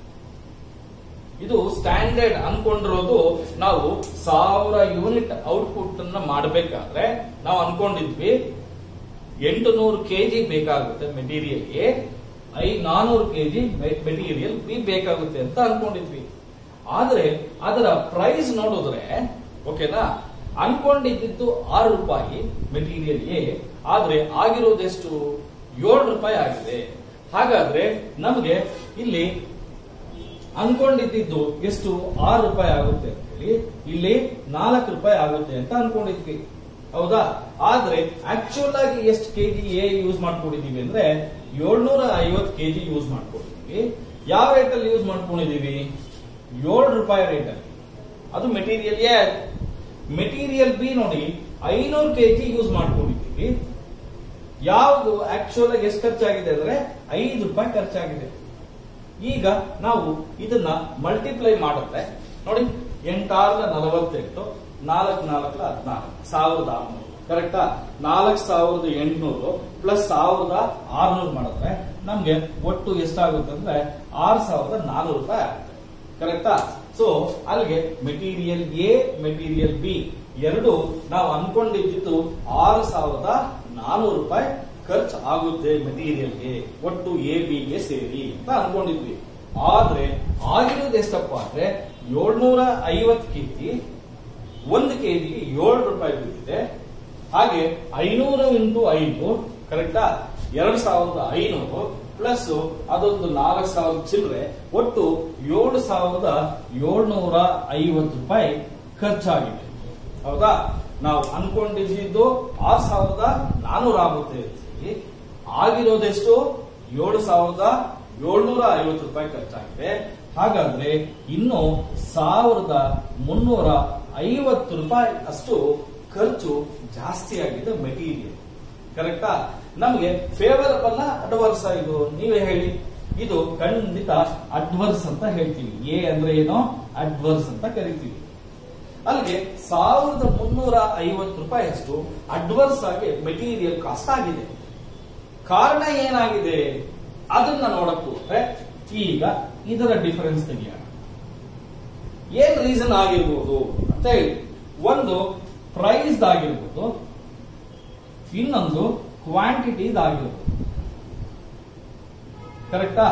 ಇದು ಸ್ಟ್ಯಾಂಡರ್ಡ್ ಅನ್ಕೊಂಡಿರೋದು ನಾವು ಸಾವಿರ ಯೂನಿಟ್ ಔಟ್ಪುಟ್ ಅನ್ನ ಮಾಡಬೇಕಾದ್ರೆ ನಾವು ಅನ್ಕೊಂಡಿದ್ವಿ ಎಂಟು ನೂರು ಕೆಜಿ ಬೇಕಾಗುತ್ತೆ ಮೆಟೀರಿಯಲ್ ಎ ಐ ನಾನೂರು ಕೆಜಿ ಮೆಟೀರಿಯಲ್ ಬಿ ಬೇಕಾಗುತ್ತೆ ಅಂತ ಅನ್ಕೊಂಡಿದ್ವಿ ಆದ್ರೆ ಅದರ ಪ್ರೈಸ್ ನೋಡಿದ್ರೆ ಓಕೆನಾ ಅನ್ಕೊಂಡಿದ್ದು ಆರು ರೂಪಾಯಿ ಮೆಟೀರಿಯಲ್ ಎ ಆದ್ರೆ ಆಗಿರೋದೆಷ್ಟು ಏಳು ರೂಪಾಯಿ ಆಗಿದೆ ಹಾಗಾದ್ರೆ ನಮಗೆ ಇಲ್ಲಿ ಅನ್ಕೊಂಡಿದ್ದು ಎಷ್ಟು ಆರು ರೂಪಾಯಿ ಆಗುತ್ತೆ ಅಂತ ಹೇಳಿ ಇಲ್ಲಿ ನಾಲ್ಕು ರೂಪಾಯಿ ಆಗುತ್ತೆ ಅಂತ ಅನ್ಕೊಂಡಿದ್ವಿ ಹೌದಾ ಆದ್ರೆ ಆಕ್ಚುಯಲ್ ಆಗಿ ಎಷ್ಟು ಕೆಜಿ ಎ ಯೂಸ್ ಮಾಡ್ಕೊಂಡಿದೀವಿ ಅಂದ್ರೆ ಏಳ್ನೂರ ಐವತ್ತು ಕೆಜಿ ಯೂಸ್ ಮಾಡ್ಕೊಂಡಿದೀವಿ ಯಾವ ರೇಟ್ ಅಲ್ಲಿ ಯೂಸ್ ಮಾಡ್ಕೊಂಡಿದೀವಿ ಏಳು ರೂಪಾಯಿ ರೇಟ್ ಅಲ್ಲಿ ಅದು ಮೆಟೀರಿಯಲ್ ಎ ಮೆಟೀರಿಯಲ್ ಬಿ ನೋಡಿ ಐನೂರು ಕೆಜಿ ಯೂಸ್ ಮಾಡ್ಕೊಂಡಿದ್ದೀವಿ ಯಾವುದು ಆಕ್ಚುಯಲ್ ಆಗಿ ಎಷ್ಟು ಖರ್ಚಾಗಿದೆ ಅಂದ್ರೆ ಐದು ರೂಪಾಯಿ ಖರ್ಚಾಗಿದೆ ಈಗ ನಾವು ಇದನ್ನ ಮಲ್ಟಿಪ್ಲೈ ಮಾಡಿದ್ರೆ ನೋಡಿ ಎಂಟಾರ್ಲ ನಲವತ್ತೆಂಟು ನಾಲ್ಕು ನಾಲ್ಕಲ ಹದಿನಾಲ್ಕು ಸಾವಿರದ ಆರ್ನೂರು ಕರೆಕ್ಟಾ ನಾಲ್ಕು ಸಾವಿರದ ಎಂಟುನೂರು ಪ್ಲಸ್ ಸಾವಿರದ ಆರ್ನೂರು ಮಾಡಿದ್ರೆ ನಮ್ಗೆ ಒಟ್ಟು ಎಷ್ಟಾಗುತ್ತೆ ಅಂದ್ರೆ ಆರು ಸಾವಿರದ ನಾನೂರು ರೂಪಾಯಿ ಆಗುತ್ತೆ ಕರೆಕ್ಟಾ ಸೊ ಅಲ್ಲಿಗೆ ಮೆಟೀರಿಯಲ್ ಎ ಮೆಟೀರಿಯಲ್ ಬಿ ಎರಡು ನಾವು ಅನ್ಕೊಂಡಿದ್ದು ಆರು ಸಾವಿರದ ನಾನೂರು ರೂಪಾಯಿ ಖರ್ಚು ಆಗುತ್ತೆ ಮೆಟೀರಿಯಲ್ಗೆ ಒಟ್ಟು ಎ ಬಿಗೆ ಸೇರಿ ಅಂತ ಅನ್ಕೊಂಡಿದ್ವಿ ಆದ್ರೆ ಆಗಿರೋದು ಎಷ್ಟಪ್ಪ ಅಂದ್ರೆ ಏಳ್ನೂರ ಐವತ್ತು ಕೆಜಿ ಒಂದು ಕೆಜಿಗೆ ಏಳು ರೂಪಾಯಿ ಬಿದ್ದಿದೆ ಹಾಗೆ ಐನೂರು ಇಂಟು ಐದು ಕರೆಕ್ಟಾ ಎರಡು ಸಾವಿರದ ಐನೂರು ಪ್ಲಸ್ ಅದೊಂದು ನಾಲ್ಕು ಸಾವಿರದ ಚಿಲ್ಲರೆ ಒಟ್ಟು ಏಳು ಸಾವಿರದ ಏಳ್ನೂರ ಐವತ್ತು ರೂಪಾಯಿ ಖರ್ಚಾಗಿದೆ ಹೌದಾ ನಾವು ಅನ್ಕೊಂಡಿದ್ದು ಆರು ಸಾವಿರದ ನಾನೂರ ಆಗುತ್ತೆ ಅಂತ ಹೇಳಿ ಆಗಿರೋದೆಷ್ಟು ಏಳು ಸಾವಿರದ ಏಳ್ನೂರ ಐವತ್ತು ರೂಪಾಯಿ ಖರ್ಚಾಗಿದೆ ಹಾಗಾದ್ರೆ ಇನ್ನು ಸಾವಿರದ ಮುನ್ನೂರ ಐವತ್ತು ರೂಪಾಯಿ ಅಷ್ಟು ಖರ್ಚು ಜಾಸ್ತಿ ಆಗಿದೆ ಮೆಟೀರಿಯಲ್ ಕರೆಕ್ಟಾ ನಮಗೆ ಫೇವರಬಲ್ ಅಡ್ವರ್ಸ್ ಇದು ನೀವೇ ಹೇಳಿ ಇದು ಖಂಡಿತ ಅಡ್ವರ್ಸ್ ಅಂತ ಹೇಳ್ತೀವಿ ಎ ಅಂದ್ರೆ ಏನೋ ಅಡ್ವರ್ಸ್ ಅಂತ ಕರಿತೀವಿ ಅಲ್ಲಿಗೆ ಸಾವಿರದ ಮುನ್ನೂರ ಐವತ್ತು ರೂಪಾಯಿ ಅಷ್ಟು ಅಡ್ವರ್ಸ್ ಆಗಿ ಮೆಟೀರಿಯಲ್ ಕಾಸ್ಟ್ ಆಗಿದೆ ಕಾರಣ ಏನಾಗಿದೆ ಅದನ್ನ ನೋಡಕ್ ಹೋದ್ರೆ ಈಗ ಇದರ ಡಿಫರೆನ್ಸ್ ತೆಗೆಯೋಣ ಏನ್ ರೀಸನ್ ಆಗಿರ್ಬೋದು ಅಂತ ಹೇಳಿ ಒಂದು ಪ್ರೈಸ್ ಆಗಿರ್ಬೋದು ಇನ್ನೊಂದು ಕ್ವಾಂಟಿಟಿ ಆಗಿರ್ಬೋದು ಕರೆಕ್ಟಾ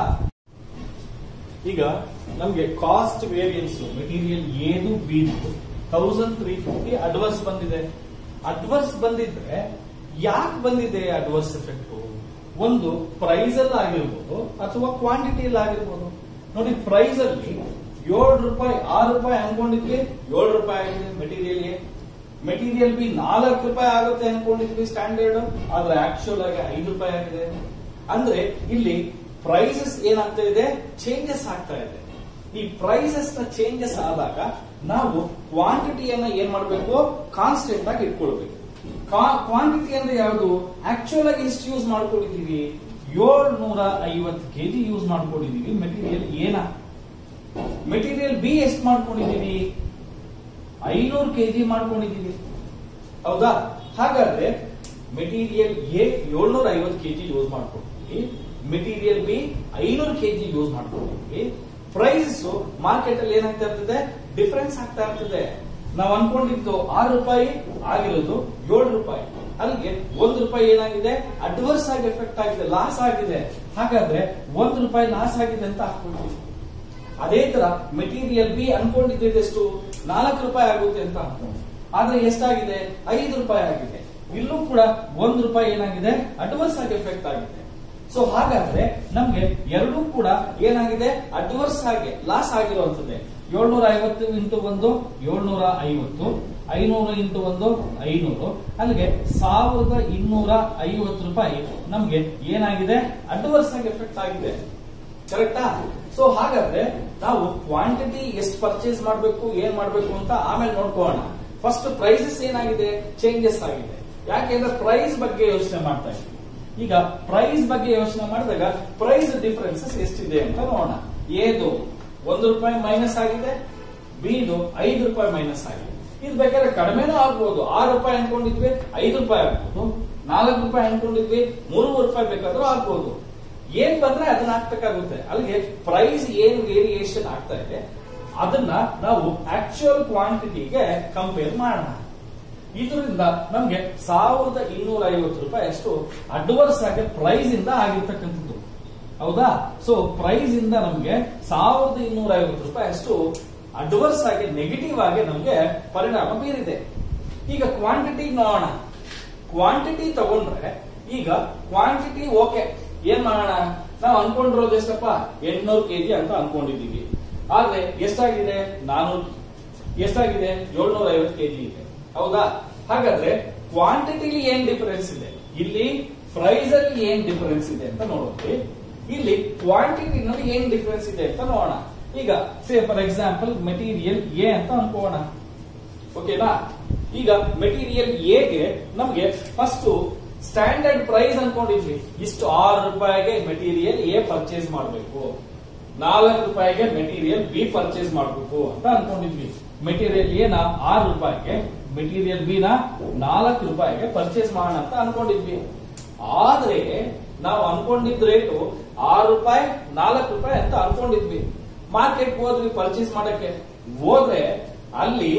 ಈಗ ನಮ್ಗೆ ಕಾಸ್ಟ್ ವೇರಿಯನ್ಸ್ ಮೆಟೀರಿಯಲ್ ಏದು ಬೀದು ತೌಸಂಡ್ ತ್ರೀ ಫಿಫ್ಟಿ ಅಡ್ವರ್ಸ್ ಬಂದಿದೆ ಅಡ್ವರ್ಸ್ ಬಂದಿದ್ರೆ ಯಾಕೆ ಬಂದಿದೆ ಅಡ್ವರ್ಸ್ ಎಫೆಕ್ಟ್ ಒಂದು ಪ್ರೈಸ್ ಅಲ್ಲಿ ಆಗಿರ್ಬೋದು ಅಥವಾ ಕ್ವಾಂಟಿಟಿಯಲ್ಲಿ ಆಗಿರ್ಬೋದು ನೋಡಿ ಪ್ರೈಸ್ ಅಲ್ಲಿ ಏಳು ರೂಪಾಯಿ ಆರು ರೂಪಾಯಿ ಅನ್ಕೊಂಡಿದ್ವಿ ಏಳು ರೂಪಾಯಿ ಆಗಿದೆ ಮೆಟೀರಿಯಲ್ ಎ ಮೆಟೀರಿಯಲ್ ಬಿ ನಾಲ್ಕು ರೂಪಾಯಿ ಆಗುತ್ತೆ ಅನ್ಕೊಂಡಿದ್ವಿ ಸ್ಟ್ಯಾಂಡರ್ಡ್ ಆದ್ರೆ ಆಕ್ಚುಲ್ ಆಗಿ ಐದು ರೂಪಾಯಿ ಆಗಿದೆ ಅಂದ್ರೆ ಇಲ್ಲಿ ಪ್ರೈಸಸ್ ಏನಾಗ್ತಾ ಇದೆ ಚೇಂಜಸ್ ಆಗ್ತಾ ಇದೆ ಈ ಪ್ರೈಸಸ್ ನ ಚೇಂಜಸ್ ಆದಾಗ ನಾವು ಕ್ವಾಂಟಿಟಿಯನ್ನ ಏನ್ ಮಾಡಬೇಕು ಕಾನ್ಸ್ಟೆಂಟ್ ಆಗಿ ಇಟ್ಕೊಳ್ಬೇಕು ಕ್ವಾಂಟಿಟಿ ಅಂದ್ರೆ ಯಾವುದು ಆಕ್ಚುಲ್ ಆಗಿ ಎಷ್ಟು ಯೂಸ್ ಮಾಡ್ಕೊಂಡಿದೀವಿ ಏಳ್ನೂರ ಐವತ್ತು ಕೆಜಿ ಯೂಸ್ ಮಾಡ್ಕೊಂಡಿದೀವಿ ಮೆಟೀರಿಯಲ್ ಏನ ಮೆಟೀರಿಯಲ್ ಬಿ ಎಷ್ಟು ಮಾಡ್ಕೊಂಡಿದೀವಿ ಐನೂರು ಕೆಜಿ ಮಾಡ್ಕೊಂಡಿದೀವಿ ಹೌದಾ ಹಾಗಾದ್ರೆ ಮೆಟೀರಿಯಲ್ ಎ ಏಳ್ನೂರ ಐವತ್ತು ಕೆಜಿ ಯೂಸ್ ಮಾಡ್ಕೊಂಡಿದೀವಿ ಮೆಟೀರಿಯಲ್ ಬಿ ಐನೂರು ಕೆಜಿ ಯೂಸ್ ಮಾಡ್ಕೊಂಡಿದೀವಿ ಪ್ರೈಸ್ ಮಾರ್ಕೆಟ್ ಅಲ್ಲಿ ಏನಾಗ್ತಾ ಇರ್ತದೆ ಡಿಫರೆನ್ಸ್ ಆಗ್ತಾ ಇರ್ತದೆ ನಾವು ಅನ್ಕೊಂಡಿದ್ದು ಆರು ರೂಪಾಯಿ ಆಗಿರೋದು ಏಳು ರೂಪಾಯಿ ಅಲ್ಲಿಗೆ ಒಂದು ರೂಪಾಯಿ ಏನಾಗಿದೆ ಅಡ್ವರ್ಸ್ ಆಗಿ ಎಫೆಕ್ಟ್ ಆಗಿದೆ ಲಾಸ್ ಆಗಿದೆ ಹಾಗಾದ್ರೆ ಒಂದು ರೂಪಾಯಿ ಲಾಸ್ ಆಗಿದೆ ಅಂತ ಹಾಕೊಳ್ತೀವಿ ಅದೇ ತರ ಮೆಟೀರಿಯಲ್ ಬಿ ಅನ್ಕೊಂಡಿದ್ದು ಎಷ್ಟು ನಾಲ್ಕು ರೂಪಾಯಿ ಆಗುತ್ತೆ ಅಂತ ಅನ್ಕೊಂಡು ಆದ್ರೆ ಎಷ್ಟಾಗಿದೆ ಐದು ರೂಪಾಯಿ ಆಗಿದೆ ಇಲ್ಲೂ ಕೂಡ ಒಂದು ರೂಪಾಯಿ ಏನಾಗಿದೆ ಅಡ್ವರ್ಸ್ ಆಗಿ ಎಫೆಕ್ಟ್ ಆಗಿದೆ ಸೊ ಹಾಗಾದ್ರೆ ನಮ್ಗೆ ಎರಡೂ ಕೂಡ ಏನಾಗಿದೆ ಅಡ್ವರ್ಸ್ ಆಗಿ ಲಾಸ್ ಆಗಿರುವಂತದ್ದೇ ಏಳ್ನೂರ ಐವತ್ತು ಇಂಟು ಒಂದು ಏಳ್ನೂರ ಐವತ್ತು ಐನೂರು ಇಂಟು ಒಂದು ಐನೂರು ಅಲ್ಲಿಗೆ ಸಾವಿರದ ಇನ್ನೂರ ಐವತ್ತು ರೂಪಾಯಿ ನಮ್ಗೆ ಏನಾಗಿದೆ ಅಡ್ವರ್ಸ್ ಆಗಿ ಎಫೆಕ್ಟ್ ಆಗಿದೆ ಕರೆಕ್ಟಾ ಸೊ ಹಾಗಾದ್ರೆ ನಾವು ಕ್ವಾಂಟಿಟಿ ಎಷ್ಟು ಪರ್ಚೇಸ್ ಮಾಡಬೇಕು ಏನ್ ಮಾಡಬೇಕು ಅಂತ ಆಮೇಲೆ ನೋಡ್ಕೋಣ ಫಸ್ಟ್ ಪ್ರೈಸಸ್ ಏನಾಗಿದೆ ಚೇಂಜಸ್ ಆಗಿದೆ ಯಾಕೆಂದ್ರೆ ಪ್ರೈಸ್ ಬಗ್ಗೆ ಯೋಚನೆ ಮಾಡ್ತಾ ಇದ್ದೀವಿ ಈಗ ಪ್ರೈಸ್ ಬಗ್ಗೆ ಯೋಚನೆ ಮಾಡಿದಾಗ ಪ್ರೈಸ್ ಡಿಫರೆನ್ಸಸ್ ಎಷ್ಟಿದೆ ಅಂತ ನೋಡೋಣ ಏದು ಒಂದು ರೂಪಾಯಿ ಮೈನಸ್ ಆಗಿದೆ ಬಿದು ಐದು ರೂಪಾಯಿ ಮೈನಸ್ ಆಗಿದೆ ಇದು ಬೇಕಾದ್ರೆ ಕಡಿಮೆನೂ ಆಗ್ಬೋದು ಆರು ರೂಪಾಯಿ ಅನ್ಕೊಂಡಿದ್ವಿ ಐದು ರೂಪಾಯಿ ಆಗ್ಬೋದು ನಾಲ್ಕು ರೂಪಾಯಿ ಅನ್ಕೊಂಡಿದ್ವಿ ಮೂರು ರೂಪಾಯಿ ಬೇಕಾದ್ರೂ ಆಗ್ಬೋದು ಏನ್ ಬಂದ್ರೆ ಅದನ್ನ ಹಾಕ್ಬೇಕಾಗುತ್ತೆ ಅಲ್ಲಿಗೆ ಪ್ರೈಸ್ ಏನ್ ವೇರಿಯೇಷನ್ ಆಗ್ತಾ ಇದೆ ಅದನ್ನ ನಾವು ಆಕ್ಚುಯಲ್ ಕ್ವಾಂಟಿಟಿಗೆ ಕಂಪೇರ್ ಮಾಡೋಣ ಇದರಿಂದ ನಮ್ಗೆ ಸಾವಿರದ ಇನ್ನೂರ ಐವತ್ತು ರೂಪಾಯಿ ಅಷ್ಟು ಅಡ್ವರ್ಸ್ ಆಗಿ ಪ್ರೈಸ್ ಇಂದ ಆಗಿರ್ತಕ್ಕಂಥದ್ದು ಹೌದಾ ಸೊ ಪ್ರೈಸ್ ಇಂದ ನಮ್ಗೆ ಸಾವಿರದ ಇನ್ನೂರ ಐವತ್ತು ರೂಪಾಯಿ ಅಷ್ಟು ಅಡ್ವರ್ಸ್ ಆಗಿ ನೆಗೆಟಿವ್ ಆಗಿ ನಮ್ಗೆ ಪರಿಣಾಮ ಬೀರಿದೆ ಈಗ ಕ್ವಾಂಟಿಟಿ ನೋಡೋಣ ಕ್ವಾಂಟಿಟಿ ತಗೊಂಡ್ರೆ ಈಗ ಕ್ವಾಂಟಿಟಿ ಓಕೆ ಏನ್ ಮಾಡೋಣ ನಾವು ಅನ್ಕೊಂಡಿರೋದು ಎಷ್ಟಪ್ಪ ಎಂಟ್ನೂರು ಕೆಜಿ ಅಂತ ಅನ್ಕೊಂಡಿದೀವಿ ಆದ್ರೆ ಎಷ್ಟಾಗಿದೆ ನಾನೂರು ಎಷ್ಟಾಗಿದೆ ಏಳ್ನೂರ ಐವತ್ತು ಕೆಜಿ ಇದೆ ಹೌದಾ ಹಾಗಾದ್ರೆ ಕ್ವಾಂಟಿಟಿಲಿ ಏನ್ ಡಿಫರೆನ್ಸ್ ಇದೆ ಇಲ್ಲಿ ಪ್ರೈಸ್ ಅಲ್ಲಿ ಏನ್ ಡಿಫರೆನ್ಸ್ ಇದೆ ಅಂತ ನೋಡೋದ್ವಿ ಇಲ್ಲಿ ಕ್ವಾಂಟಿಟಿನಲ್ಲಿ ಏನ್ ಡಿಫರೆನ್ಸ್ ಇದೆ ಅಂತ ನೋಡೋಣ ಈಗ say for example material A ಅಂತ ಅನ್ಕೋಣ ಓಕೆನಾ ಈಗ ಮೆಟೀರಿಯಲ್ ಎಗೆ ನಮ್ಗೆ ಫಸ್ಟ್ ಸ್ಟ್ಯಾಂಡರ್ಡ್ ಪ್ರೈಸ್ ಅನ್ಕೊಂಡಿದ್ವಿ ಇಷ್ಟು ಆರು ರೂಪಾಯಿಗೆ ಮೆಟೀರಿಯಲ್ ಎ ಪರ್ಚೇಸ್ ಮಾಡಬೇಕು ನಾಲ್ಕು ರೂಪಾಯಿಗೆ ಮೆಟೀರಿಯಲ್ ಬಿ ಪರ್ಚೇಸ್ ಮಾಡಬೇಕು ಅಂತ ಅನ್ಕೊಂಡಿದ್ವಿ ಮೆಟೀರಿಯಲ್ ಎನ ಆರು ರೂಪಾಯಿಗೆ ಮೆಟೀರಿಯಲ್ ಬಿ ನ ನಾಲ್ಕು ರೂಪಾಯಿಗೆ ಪರ್ಚೇಸ್ ಮಾಡೋಣ ಅಂತ ಅನ್ಕೊಂಡಿದ್ವಿ ಆದ್ರೆ ನಾವು ಅನ್ಕೊಂಡಿದ್ ರೇಟು ಆರು ರೂಪಾಯಿ ನಾಲ್ಕು ರೂಪಾಯಿ ಅಂತ ಅನ್ಕೊಂಡಿದ್ವಿ ಮಾರ್ಕೆಟ್ ಹೋದ್ವಿ ಪರ್ಚೇಸ್ ಮಾಡಕ್ಕೆ ಹೋದ್ರೆ ಅಲ್ಲಿ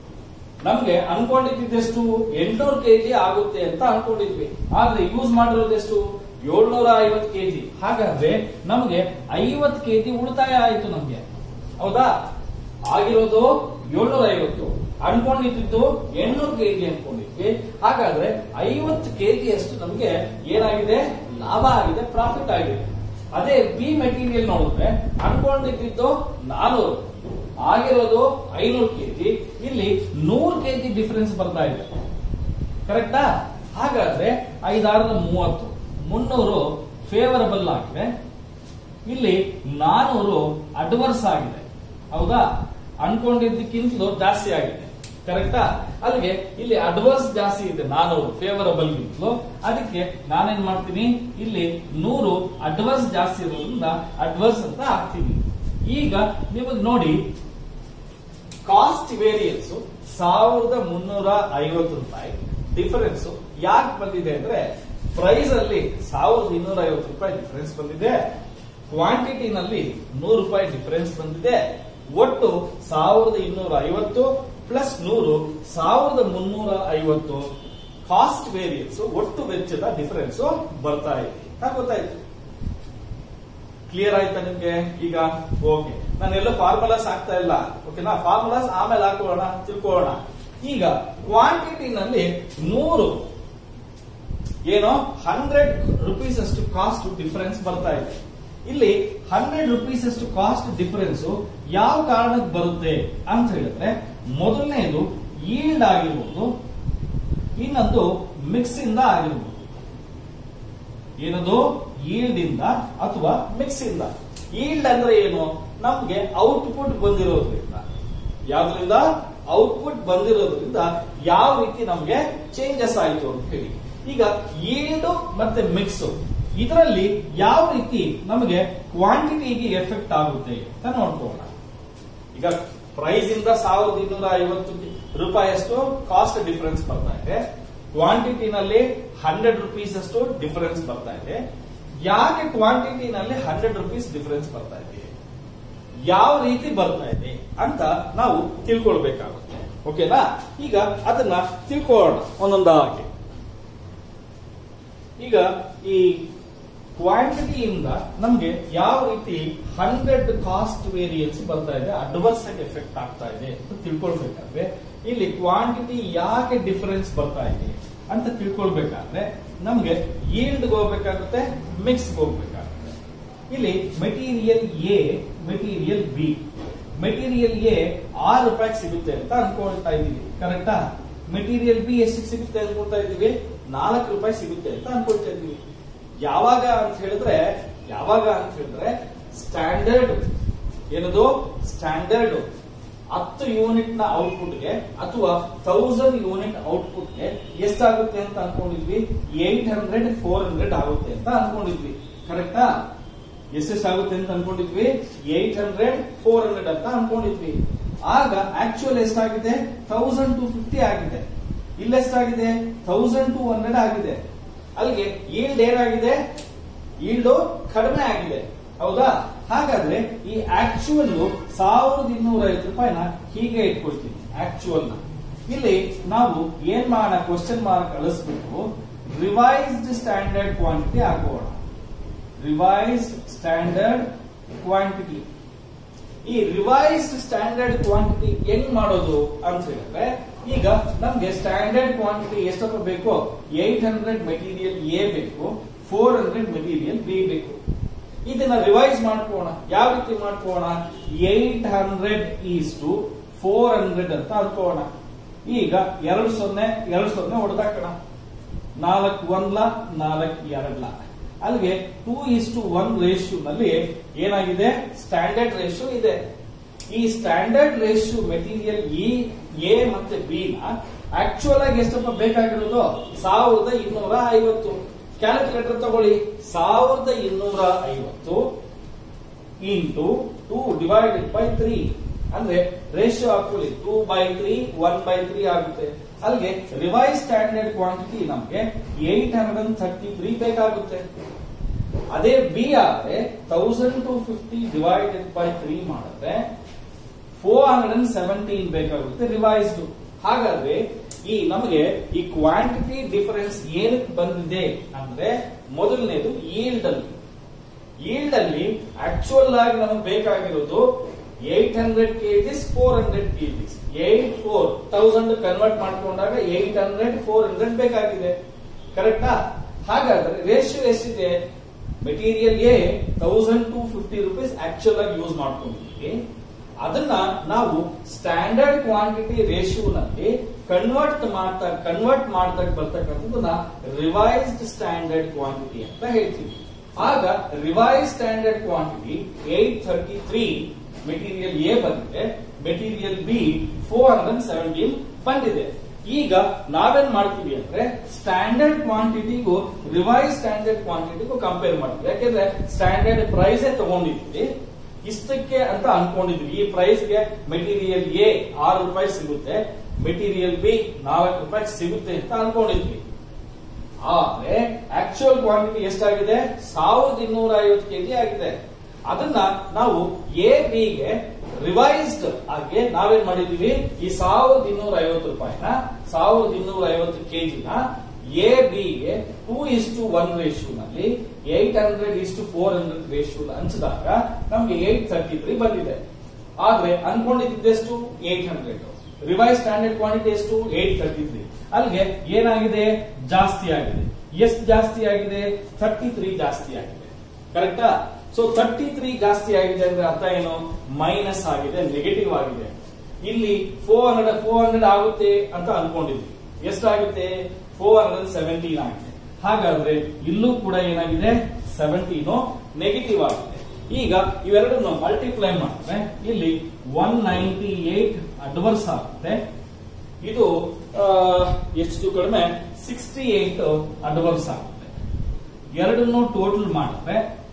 ನಮ್ಗೆ ಅನ್ಕೊಂಡಿದ್ದೆಷ್ಟು ಎಂಟ್ನೂರು ಕೆಜಿ ಆಗುತ್ತೆ ಅಂತ ಅನ್ಕೊಂಡಿದ್ವಿ ಆದ್ರೆ ಯೂಸ್ ಮಾಡಿರೋದೆಷ್ಟು ಏಳ್ನೂರ ಐವತ್ತು ಕೆಜಿ ಹಾಗಾದ್ರೆ ನಮ್ಗೆ ಐವತ್ತು ಕೆಜಿ ಉಳಿತಾಯ ಆಯ್ತು ನಮ್ಗೆ ಹೌದಾ ಆಗಿರೋದು ಏಳ್ನೂರ ಐವತ್ತು ಅನ್ಕೊಂಡಿದ್ದು ಎಂಟ್ನೂರು ಕೆಜಿ ಅನ್ಕೊಂಡಿದ್ವಿ ಹಾಗಾದ್ರೆ ಐವತ್ತು ಕೆಜಿ ಅಷ್ಟು ನಮ್ಗೆ ಏನಾಗಿದೆ ಲಾಭ ಆಗಿದೆ ಪ್ರಾಫಿಟ್ ಆಗಿದೆ ಅದೇ ಬಿ ಮೆಟೀರಿಯಲ್ ನೋಡಿದ್ರೆ ಅನ್ಕೊಂಡಿದ್ದು ನಾನೂರು ಆಗಿರೋದು ಐನೂರು ಕೆಜಿ ಇಲ್ಲಿ ನೂರು ಕೆಜಿ ಡಿಫರೆನ್ಸ್ ಬರ್ತಾ ಇದೆ ಕರೆಕ್ಟಾ ಹಾಗಾದ್ರೆ ಐದಾರದ ಮೂವತ್ತು ಮುನ್ನೂರು ಫೇವರಬಲ್ ಆಗಿದೆ ಇಲ್ಲಿ ನಾನೂರು ಅಡ್ವರ್ಸ್ ಆಗಿದೆ ಹೌದಾ ಅನ್ಕೊಂಡಿದ್ದಕ್ಕಿಂತಲೂ ಜಾಸ್ತಿ ಆಗಿದೆ ಕರೆಕ್ಟಾ ಅಲ್ಲಿಗೆ ಇಲ್ಲಿ ಅಡ್ವರ್ಸ್ ಜಾಸ್ತಿ ಇದೆ ನಾನೂರು ಫೇವರಬಲ್ ಗಿಂತಲೂ ಅದಕ್ಕೆ ನಾನೇನ್ ಮಾಡ್ತೀನಿ ಇಲ್ಲಿ ನೂರು ಅಡ್ವರ್ಸ್ ಜಾಸ್ತಿ ಇರೋದ್ರಿಂದ ಅಡ್ವರ್ಸ್ ಅಂತ ಹಾಕ್ತೀನಿ ಈಗ ನೀವು ನೋಡಿ ಕಾಸ್ಟ್ ವೇರಿಯನ್ಸ್ ಸಾವಿರದ ಮುನ್ನೂರ ಐವತ್ತು ರೂಪಾಯಿ ಡಿಫರೆನ್ಸ್ ಯಾಕೆ ಬಂದಿದೆ ಅಂದ್ರೆ ಪ್ರೈಸ್ ಅಲ್ಲಿ ಸಾವಿರದ ಇನ್ನೂರ ಐವತ್ತು ರೂಪಾಯಿ ಡಿಫರೆನ್ಸ್ ಬಂದಿದೆ ಕ್ವಾಂಟಿಟಿನಲ್ಲಿ ನೂರು ರೂಪಾಯಿ ಡಿಫರೆನ್ಸ್ ಬಂದಿದೆ ಒಟ್ಟು ಸಾವಿರದ ಇನ್ನೂರ ಐವತ್ತು ಪ್ಲಸ್ ನೂರು ಸಾವಿರದ ಮುನ್ನೂರ ಐವತ್ತು ಕಾಸ್ಟ್ ವೇರಿಯನ್ಸ್ ಒಟ್ಟು ವೆಚ್ಚದ ಡಿಫರೆನ್ಸ್ ಬರ್ತಾ ಇದೆ ಅಂತ ಗೊತ್ತಾಯ್ತು ಕ್ಲಿಯರ್ ಆಯ್ತಾ ನಿಮ್ಗೆ ಈಗ ಓಕೆ ನಾನೆಲ್ಲ ಫಾರ್ಮುಲಾಸ್ ಆಗ್ತಾ ಇಲ್ಲ ಓಕೆನಾ ಫಾರ್ಮುಲಾಸ್ ಆಮೇಲೆ ಹಾಕೋಣ ತಿಳ್ಕೊಳ್ಳೋಣ ಈಗ ಕ್ವಾಂಟಿಟಿನಲ್ಲಿ ನೂರು ಏನೋ ಹಂಡ್ರೆಡ್ ರುಪೀಸ್ ಅಷ್ಟು ಕಾಸ್ಟ್ ಡಿಫರೆನ್ಸ್ ಬರ್ತಾ ಇದೆ ಇಲ್ಲಿ ಹಂಡ್ರೆಡ್ ರುಪೀಸ್ ಅಷ್ಟು ಕಾಸ್ಟ್ ಡಿಫರೆನ್ಸ್ ಯಾವ ಕಾರಣಕ್ಕೆ ಬರುತ್ತೆ ಅಂತ ಹೇಳಿದ್ರೆ ಮೊದಲನೇದು ಈಲ್ಡ್ ಆಗಿರ್ಬೋದು ಇನ್ನೊಂದು ಮಿಕ್ಸ್ ಇಂದ ಆಗಿರ್ಬೋದು ಏನದು ಈಲ್ಡ್ ಇಂದ ಅಥವಾ ಮಿಕ್ಸ್ ಇಂದ ಈಲ್ಡ್ ಅಂದ್ರೆ ಏನು ನಮ್ಗೆ ಔಟ್ಪುಟ್ ಬಂದಿರೋದ್ರಿಂದ ಯಾವ್ದ್ರಿಂದ ಔಟ್ಪುಟ್ ಬಂದಿರೋದ್ರಿಂದ ಯಾವ ರೀತಿ ನಮ್ಗೆ ಚೇಂಜಸ್ ಆಯ್ತು ಅಂತ ಹೇಳಿ ಈಗ ಈಲ್ಡ್ ಮತ್ತೆ ಮಿಕ್ಸ್ ಇದರಲ್ಲಿ ಯಾವ ರೀತಿ ನಮಗೆ ಕ್ವಾಂಟಿಟಿಗೆ ಎಫೆಕ್ಟ್ ಆಗುತ್ತೆ ಅಂತ ನೋಡ್ಕೋಣ ಈಗ ಪ್ರೈಸ್ ಇಂದ ಸಾವಿರದ ಇನ್ನೂರ ಐವತ್ತು ರೂಪಾಯಿಯಷ್ಟು ಕಾಸ್ಟ್ ಡಿಫರೆನ್ಸ್ ಬರ್ತಾ ಇದೆ ಕ್ವಾಂಟಿಟಿನಲ್ಲಿ ಹಂಡ್ರೆಡ್ ರುಪೀಸ್ ಅಷ್ಟು ಡಿಫರೆನ್ಸ್ ಬರ್ತಾ ಇದೆ ಯಾಕೆ ಕ್ವಾಂಟಿಟಿನಲ್ಲಿ ಹಂಡ್ರೆಡ್ ರುಪೀಸ್ ಡಿಫರೆನ್ಸ್ ಬರ್ತಾ ಇದೆ ಯಾವ ರೀತಿ ಬರ್ತಾ ಇದೆ ಅಂತ ನಾವು ತಿಳ್ಕೊಳ್ಬೇಕಾಗುತ್ತೆ ಓಕೆನಾ ಈಗ ಅದನ್ನ ತಿಳ್ಕೊಳ್ಳೋಣ ಒಂದೊಂದಾಗಿ ಈಗ ಈ ಕ್ವಾಂಟಿಟಿಯಿಂದ ನಮ್ಗೆ ಯಾವ ರೀತಿ ಹಂಡ್ರೆಡ್ ಕಾಸ್ಟ್ ವೇರಿಯನ್ಸ್ ಬರ್ತಾ ಇದೆ ಅಡ್ವರ್ಸ್ ಆಗಿ ಎಫೆಕ್ಟ್ ಆಗ್ತಾ ಇದೆ ಅಂತ ತಿಳ್ಕೊಳ್ಬೇಕಾದ್ರೆ ಇಲ್ಲಿ ಕ್ವಾಂಟಿಟಿ ಯಾಕೆ ಡಿಫರೆನ್ಸ್ ಬರ್ತಾ ಇದೆ ಅಂತ ತಿಳ್ಕೊಳ್ಬೇಕಾದ್ರೆ ನಮ್ಗೆ ಈಲ್ಡ್ ಹೋಗ್ಬೇಕಾಗುತ್ತೆ ಮಿಕ್ಸ್ ಹೋಗ್ಬೇಕಾಗುತ್ತೆ ಇಲ್ಲಿ material A material B material A ಆರು ರೂಪಾಯಿ ಸಿಗುತ್ತೆ ಅಂತ ಅನ್ಕೊಳ್ತಾ ಇದೀವಿ ಕರೆಕ್ಟಾ ಮೆಟೀರಿಯಲ್ ಬಿ ಎಷ್ಟು ಸಿಗುತ್ತೆ ಅನ್ಕೊಳ್ತಾ ಇದೀವಿ ನಾಲ್ಕು ರೂಪಾಯಿ ಸಿಗುತ್ತೆ ಅಂತ ಅನ್ಕೊಳ್ತಾ ಇದೀವಿ ಯಾವಾಗ ಅಂತ ಹೇಳಿದ್ರೆ ಯಾವಾಗ ಅಂತ ಹೇಳಿದ್ರೆ ಸ್ಟ್ಯಾಂಡರ್ಡ್ ಏನದು ಸ್ಟ್ಯಾಂಡರ್ಡ್ ಹತ್ತು ಯೂನಿಟ್ ನ ಔಟ್ಪುಟ್ಗೆ ಅಥವಾ ತೌಸಂಡ್ ಯೂನಿಟ್ ಔಟ್ಪುಟ್ಗೆ ಎಷ್ಟಾಗುತ್ತೆ ಅಂತ ಅನ್ಕೊಂಡಿದ್ವಿ ಏಟ್ ಹಂಡ್ರೆಡ್ ಫೋರ್ ಹಂಡ್ರೆಡ್ ಆಗುತ್ತೆ ಅಂತ ಅನ್ಕೊಂಡಿದ್ವಿ ಕರೆಕ್ಟಾ ಎಷ್ಟೆಷ್ಟಾಗುತ್ತೆ ಅಂತ ಅನ್ಕೊಂಡಿದ್ವಿ ಏಟ್ ಹಂಡ್ರೆಡ್ ಫೋರ್ ಹಂಡ್ರೆಡ್ ಅಂತ ಅನ್ಕೊಂಡಿದ್ವಿ ಆಗ ಆಕ್ಚುಯಲ್ ಎಷ್ಟಾಗಿದೆ ತೌಸಂಡ್ ಟು ಫಿಫ್ಟಿ ಆಗಿದೆ ಇಲ್ಲೆಷ್ಟಾಗಿದೆ ತೌಸಂಡ್ ಟು ಹಂಡ್ರೆಡ್ ಆಗಿದೆ ಅಲ್ಲಿಗೆ ಈಲ್ಡ್ ಏನಾಗಿದೆ ಈಲ್ಡ್ ಕಡಿಮೆ ಆಗಿದೆ ಹೌದಾ ಹಾಗಾದ್ರೆ ಈ ಆಕ್ಚುಯಲ್ ಸಾವಿರದ ಇನ್ನೂರ ಐವತ್ತು ರೂಪಾಯಿನ ಹೀಗೆ ಇಟ್ಕೊಳ್ತೀನಿ ಆಕ್ಚುಯಲ್ ನ ಇಲ್ಲಿ ನಾವು ಏನ್ ಮಾಡೋಣ ಕ್ವಶನ್ ಮಾರ್ಕ್ ಕಳಿಸ್ಬಿಟ್ಟು ರಿವೈಸ್ಡ್ ಸ್ಟ್ಯಾಂಡರ್ಡ್ ಕ್ವಾಂಟಿಟಿ ಹಾಕೋಣ ರಿವೈಸ್ಡ್ ಸ್ಟ್ಯಾಂಡರ್ಡ್ ಕ್ವಾಂಟಿಟಿ ಈ ರಿವೈಸ್ಡ್ ಸ್ಟ್ಯಾಂಡರ್ಡ್ ಕ್ವಾಂಟಿಟಿ ಹೆಂಗ್ ಮಾಡೋದು ಅಂತ ಹೇಳಿದ್ರೆ ಈಗ ನಮ್ಗೆ ಸ್ಟ್ಯಾಂಡರ್ಡ್ ಕ್ವಾಂಟಿಟಿ ಎಷ್ಟಪ್ಪ ಬೇಕು ಏಟ್ ಹಂಡ್ರೆಡ್ ಮೆಟೀರಿಯಲ್ ಎ ಬೇಕು ಫೋರ್ ಹಂಡ್ರೆಡ್ ಮೆಟೀರಿಯಲ್ ಬಿ ಬೇಕು ಇದನ್ನ ರಿವೈಸ್ ಮಾಡ್ಕೋಣ ಯಾವ ರೀತಿ ಮಾಡ್ಕೋಣ eight hundred is to four hundred ಅಂತ ಅನ್ಕೋಣ ಈಗ ಎರಡು ಸೊನ್ನೆ ಎರಡು ಸೊನ್ನೆ ಹೊಡೆದಾಕೋಣ ನಾಲ್ಕು ಒಂದ್ಲ ನಾಲ್ಕು ಎರಡ್ಲ ಅಲ್ಲಿಗೆ two is to one ratio ನಲ್ಲಿ ಏನಾಗಿದೆ ಸ್ಟ್ಯಾಂಡರ್ಡ್ ರೇಷಿಯೋ ಇದೆ ಈ ಸ್ಟ್ಯಾಂಡರ್ಡ್ ರೇಷಿಯೋ ಮೆಟೀರಿಯಲ್ ಇ ಎ ಮತ್ತೆ ಬಿ ನ ಆಕ್ಚುಯಲ್ ಆಗಿ ಎಷ್ಟಪ್ಪ ಬೇಕಾಗಿರೋದು ಸಾವಿರದ ಇನ್ನೂರ ಐವತ್ತು ಕ್ಯಾಲ್ಕುಲೇಟರ್ ತಗೊಳ್ಳಿ ಸಾವಿರದ ಇನ್ನೂರ ಐವತ್ತು into two divided by three ಅಂದ್ರೆ ರೇಷಿಯೋ ಹಾಕೊಳ್ಳಿ two by three one by three ಆಗುತ್ತೆ ಅಲ್ಲಿಗೆ ರಿವೈಸ್ ಸ್ಟ್ಯಾಂಡರ್ಡ್ ಕ್ವಾಂಟಿಟಿ ನಮಗೆ eight hundred and thirty three ಬೇಕಾಗುತ್ತೆ ಅದೇ ಬಿ ಆದ್ರೆ thousand two fifty divided by three ಮಾಡಿದ್ರೆ ಫೋರ್ ಹಂಡ್ರೆಡ್ ಅಂಡ್ ಸೆವೆಂಟೀನ್ ಬೇಕಾಗುತ್ತೆ ರಿವೈಸ್ಡ್ ಹಾಗಾದ್ರೆ ಈ ನಮಗೆ ಈ ಕ್ವಾಂಟಿಟಿ ಡಿಫರೆನ್ಸ್ ಏನಕ್ಕೆ ಬಂದಿದೆ ಅಂದ್ರೆ ಮೊದಲನೇದು ಈಲ್ಡ್ ಅಲ್ಲಿ ಈಲ್ಡ್ ಅಲ್ಲಿ ಆಕ್ಚುಯಲ್ ಆಗಿ ನಮಗೆ ಬೇಕಾಗಿರೋದು eight hundred kgs four hundred kgs eight four thousand convert ಮಾಡ್ಕೊಂಡಾಗ ಏಟ್ ಹಂಡ್ರೆಡ್ ಫೋರ್ ಹಂಡ್ರೆಡ್ ಬೇಕಾಗಿದೆ ಕರೆಕ್ಟಾ ಹಾಗಾದ್ರೆ ರೇಷಿಯೋ ಎಷ್ಟಿದೆ material A thousand two fifty rupees actual ಆಗಿ ಯೂಸ್ ಮಾಡ್ಕೊಂಡಿದ್ದೀವಿ ಅದನ್ನ ನಾವು ಸ್ಟ್ಯಾಂಡರ್ಡ್ ಕ್ವಾಂಟಿಟಿ ರೇಷಿಯೋನಲ್ಲಿ ಕನ್ವರ್ಟ್ ಮಾಡ್ತಾ ಕನ್ವರ್ಟ್ ಮಾಡ್ತಾ ಬರ್ತಕ್ಕಂಥದ್ದನ್ನ ರಿವೈಸ್ಡ್ ಸ್ಟ್ಯಾಂಡರ್ಡ್ ಕ್ವಾಂಟಿಟಿ ಅಂತ ಹೇಳ್ತೀವಿ ಆಗ revise standard quantity eight thirty three material A ಬಂದಿದೆ material B four hundred seventeen ಬಂದಿದೆ ಈಗ ನಾವೇನ್ ಮಾಡ್ತೀವಿ ಅಂದ್ರೆ ಸ್ಟ್ಯಾಂಡರ್ಡ್ ಕ್ವಾಂಟಿಟಿಗೂ ರಿವೈಸ್ ಸ್ಟ್ಯಾಂಡರ್ಡ್ ಕ್ವಾಂಟಿಟಿಗೂ ಕಂಪೇರ್ ಮಾಡ್ತೀವಿ ಯಾಕೆಂದ್ರೆ ಸ್ಟ್ಯಾಂಡರ್ಡ್ ಪ್ರೈಸ್ ತಗೊಂಡಿದ್ವಿ ಇಷ್ಟಕ್ಕೆ ಅಂತ ಅನ್ಕೊಂಡಿದ್ವಿ ಈ ಪ್ರೈಸ್ ಗೆ ಮೆಟೀರಿಯಲ್ ಎ ಆರು ರೂಪಾಯಿ ಸಿಗುತ್ತೆ ಮೆಟೀರಿಯಲ್ ಬಿ ನಾಲ್ಕು ರೂಪಾಯಿ ಸಿಗುತ್ತೆ ಅಂತ ಅನ್ಕೊಂಡಿದ್ವಿ ಆದ್ರೆ ಆಕ್ಚುಯಲ್ ಕ್ವಾಂಟಿಟಿ ಎಷ್ಟಾಗಿದೆ ಸಾವಿರದ ಇನ್ನೂರ ಐವತ್ತು ಕೆಜಿ ಆಗಿದೆ ಅದನ್ನ ನಾವು ಎ ಬಿಗೆ ರಿವೈಸ್ಡ್ ಆಗಿ ನಾವೇನ್ ಮಾಡಿದೀವಿ ಈ ಸಾವಿರದ ಇನ್ನೂರ ಐವತ್ತು ರೂಪಾಯಿನ ಸಾವಿರದ ಇನ್ನೂರ ಐವತ್ತು ಕೆಜಿನ ಎ ಬಿಗೆ ಟೂ ಇಸ್ ಟು ಒನ್ ರೇಷಿಯೋನಲ್ಲಿ eight hundred is to four hundred ratio ಹಂಚಿದಾಗ ನಮ್ಗೆ ಏಟ್ ತರ್ಟಿ ತ್ರೀ ಬಂದಿದೆ ಆದ್ರೆ ಅನ್ಕೊಂಡಿದ್ದೆಷ್ಟು eight hundred revise standard quantity ಎಷ್ಟು ಏಟ್ ತರ್ಟಿ ತ್ರೀ ಅಲ್ಲಿಗೆ ಏನಾಗಿದೆ ಜಾಸ್ತಿ ಆಗಿದೆ ಎಷ್ಟು ಜಾಸ್ತಿ ಆಗಿದೆ ಥರ್ಟಿ ತ್ರೀ ಜಾಸ್ತಿ ಆಗಿದೆ ಕರೆಕ್ಟಾ ಸೊ ತರ್ಟಿ ತ್ರೀ ಜಾಸ್ತಿ ಆಗಿದೆ ಅಂದ್ರೆ ಅರ್ಥ ಏನು ಮೈನಸ್ ಆಗಿದೆ ನೆಗೆಟಿವ್ ಆಗಿದೆ ಇಲ್ಲಿ ಫೋರ್ ಹಂಡ್ರೆಡ್ ಫೋರ್ ಹಂಡ್ರೆಡ್ ಆಗುತ್ತೆ ಅಂತ ಅನ್ಕೊಂಡಿದ್ವಿ ಎಷ್ಟಾಗುತ್ತೆ ಫೋರ್ ಹಂಡ್ರೆಡ್ ಸೆವೆಂಟೀನ್ ಆಗಿದೆ ಹಾಗಾದ್ರೆ ಇಲ್ಲೂ ಕೂಡ ಏನಾಗಿದೆ ಸೆವೆಂಟೀನು ನೆಗೆಟಿವ್ ಆಗಿದೆ ಈಗ ಇವೆರಡನ್ನು ಮಲ್ಟಿಪ್ಲೈ ಮಾಡಿದ್ರೆ ಇಲ್ಲಿ ಒನ್ ನೈಂಟಿ ಏಟ್ ಅಡ್ವರ್ಸ್ ಆಗುತ್ತೆ ಇದು ಆ, ಎಷ್ಟು ಕಡಿಮೆ ಸಿಕ್ಸ್ಟಿ ಏಟ್ ಅಡ್ವರ್ಸ್ ಆಗುತ್ತೆ ಎರಡನ್ನು ಟೋಟಲ್ ಮಾಡಿದ್ರೆ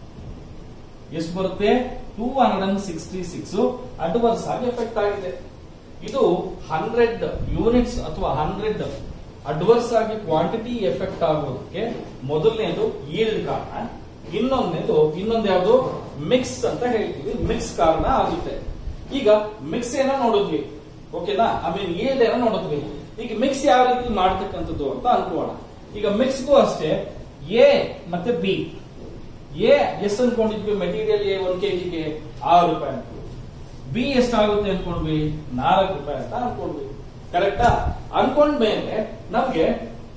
ಎಷ್ಟು ಬರುತ್ತೆ two hundred and sixty six adverse ಆಗಿ ಎಫೆಕ್ಟ್ ಆಗಿದೆ ಇದು ಹಂಡ್ರೆಡ್ ಯೂನಿಟ್ಸ್ ಅಥವಾ ಹಂಡ್ರೆಡ್ ಅಡ್ವರ್ಸ್ ಆಗಿ ಕ್ವಾಂಟಿಟಿ ಎಫೆಕ್ಟ್ ಆಗೋದಕ್ಕೆ ಮೊದಲನೇದು ಈಲ್ಡ್ ಕಾರಣ ಇನ್ನೊಂದನೇದು ಇನ್ನೊಂದು ಯಾವುದು ಮಿಕ್ಸ್ ಅಂತ ಹೇಳ್ತೀವಿ ಮಿಕ್ಸ್ ಕಾರಣ ಆಗುತ್ತೆ ಈಗ ಮಿಕ್ಸ್ ಏನೋ ನೋಡಿದ್ವಿ ಓಕೆನಾ ಐ ಮೀನ್ ಈಲ್ಡ್ ಏನೋ ನೋಡಿದ್ವಿ ಈಗ ಮಿಕ್ಸ್ ಯಾವ ರೀತಿ ಮಾಡ್ತಕ್ಕಂಥದ್ದು ಅಂತ ಅನ್ಕೋಣ ಈಗ ಮಿಕ್ಸ್ಗೂ ಅಷ್ಟೇ ಎ ಮತ್ತೆ ಬಿ ಎ ಎಷ್ಟು ಅನ್ಕೊಂಡಿದ್ವಿ ಮೆಟೀರಿಯಲ್ ಎ ಒಂದ್ ಕೆಜಿಗೆ ಆರು ರೂಪಾಯಿ ಅನ್ಕೊಂಡ್ವಿ ಬಿ ಎಷ್ಟಾಗುತ್ತೆ ಅನ್ಕೊಂಡ್ವಿ ನಾಲ್ಕು ರೂಪಾಯಿ ಅಂತ ಅನ್ಕೊಂಡ್ವಿ ಕರೆಕ್ಟಾ ಅನ್ಕೊಂಡ್ಮೇಲೆ ನಮ್ಗೆ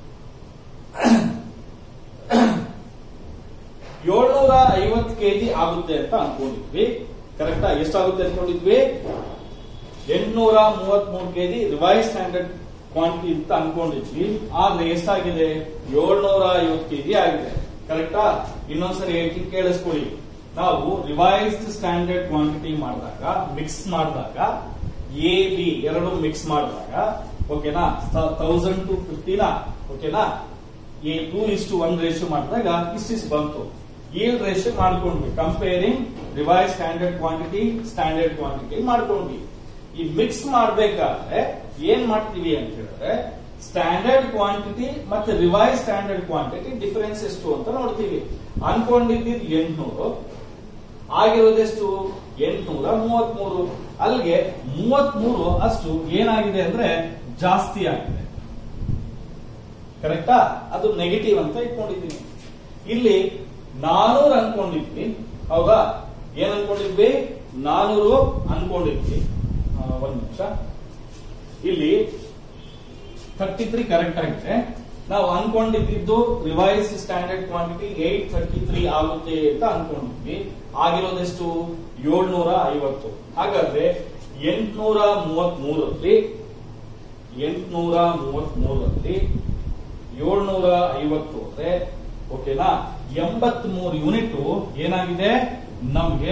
ಏಳ್ನೂರ ಐವತ್ತು ಕೆಜಿ ಆಗುತ್ತೆ ಅಂತ ಅನ್ಕೊಂಡಿದ್ವಿ ಕರೆಕ್ಟಾ ಎಷ್ಟಾಗುತ್ತೆ ಅನ್ಕೊಂಡಿದ್ವಿ ಎಂಟ್ನೂರ ಮೂವತ್ತ್ ಮೂರು ಕೆಜಿ ರಿವೈಸ್ ಸ್ಟ್ಯಾಂಡರ್ಡ್ ಕ್ವಾಂಟಿಟಿ ಅಂತ ಅನ್ಕೊಂಡಿದ್ವಿ ಆದ್ರೆ ಎಷ್ಟಾಗಿದೆ ಏಳ್ನೂರ ಐವತ್ತು ಕೆಜಿ ಆಗಿದೆ ಕರೆಕ್ಟಾ ಇನ್ನೊಂದ್ಸರಿ ಹೇಳ್ತೀನಿ ಕೇಳಿಸ್ಕೊಳ್ಳಿ ನಾವು ರಿವೈಸ್ಡ್ ಸ್ಟ್ಯಾಂಡರ್ಡ್ ಕ್ವಾಂಟಿಟಿ ಮಾಡಿದಾಗ ಮಿಕ್ಸ್ ಮಾಡಿದಾಗ ಎ ಬಿ ಎರಡು ಮಿಕ್ಸ್ ಮಾಡಿದಾಗ ಓಕೆನಾ ತೌಸಂಡ್ ಟು ಫಿಫ್ಟಿನ ಓಕೆನಾ A two is to one ratio ಮಾಡಿದಾಗ ಇಷ್ಟಿಸ್ ಬಂತು ಈಲ್ಡ್ ರೇಷಿಯೋ ಮಾಡ್ಕೊಂಡ್ವಿ comparing revise standard quantity standard quantity ಮಾಡ್ಕೊಂಡ್ವಿ ಈ ಮಿಕ್ಸ್ ಮಾಡ್ಬೇಕಾದ್ರೆ ಏನ್ ಮಾಡ್ತೀವಿ ಅಂತ ಹೇಳಿದ್ರೆ ಸ್ಟ್ಯಾಂಡರ್ಡ್ ಕ್ವಾಂಟಿಟಿ ಮತ್ತೆ ರಿವೈಸ್ ಸ್ಟ್ಯಾಂಡರ್ಡ್ ಕ್ವಾಂಟಿಟಿ ಡಿಫರೆನ್ಸ್ ಎಷ್ಟು ಅಂತ ನೋಡ್ತೀವಿ ಅನ್ಕೊಂಡಿದ್ದು ಎಂಟ್ನೂರು ಆಗಿರೋದೆಷ್ಟು ಎಂಟ್ನೂರ ಮೂವತ್ಮೂರು ಅಲ್ಲಿಗೆ ಮೂವತ್ಮೂರು ಅಷ್ಟು ಏನಾಗಿದೆ ಅಂದ್ರೆ ಜಾಸ್ತಿ ಆಗಿದೆ ಕರೆಕ್ಟಾ ಅದು ನೆಗೆಟಿವ್ ಅಂತ ಇಟ್ಕೊಂಡಿದ್ದೀನಿ ಇಲ್ಲಿ ನಾನೂರು ಅನ್ಕೊಂಡಿದ್ವಿ ಹೌದಾ ಏನ್ ಅನ್ಕೊಂಡಿದ್ವಿ ನಾನೂರು ಅನ್ಕೊಂಡಿದ್ವಿ ಆ, ಒಂದ್ ನಿಮಿಷ ಇಲ್ಲಿ ಥರ್ಟಿ ತ್ರೀ ಕರೆಕ್ಟ್ ಆಗಿದೆ ನಾವು ಅನ್ಕೊಂಡಿದ್ದು revise standard quantity eight thirty three ಆಗುತ್ತೆ ಅಂತ ಅನ್ಕೊಂಡಿದ್ವಿ ಆಗಿರೋದೆಷ್ಟು ಏಳ್ನೂರ ಐವತ್ತು ಹಾಗಾದ್ರೆ ಎಂಟ್ನೂರ ಮೂವತ್ತ್ ಮೂರಲ್ಲಿ ಎಂಟ್ನೂರ ಮೂವತ್ತ್ ಮೂರಲ್ಲಿ ಏಳ್ನೂರ ಐವತ್ತು ಅಂದ್ರೆ ಓಕೆನಾ ಎಂಬತ್ ಮೂರು ಯೂನಿಟ್ ಏನಾಗಿದೆ ನಮ್ಗೆ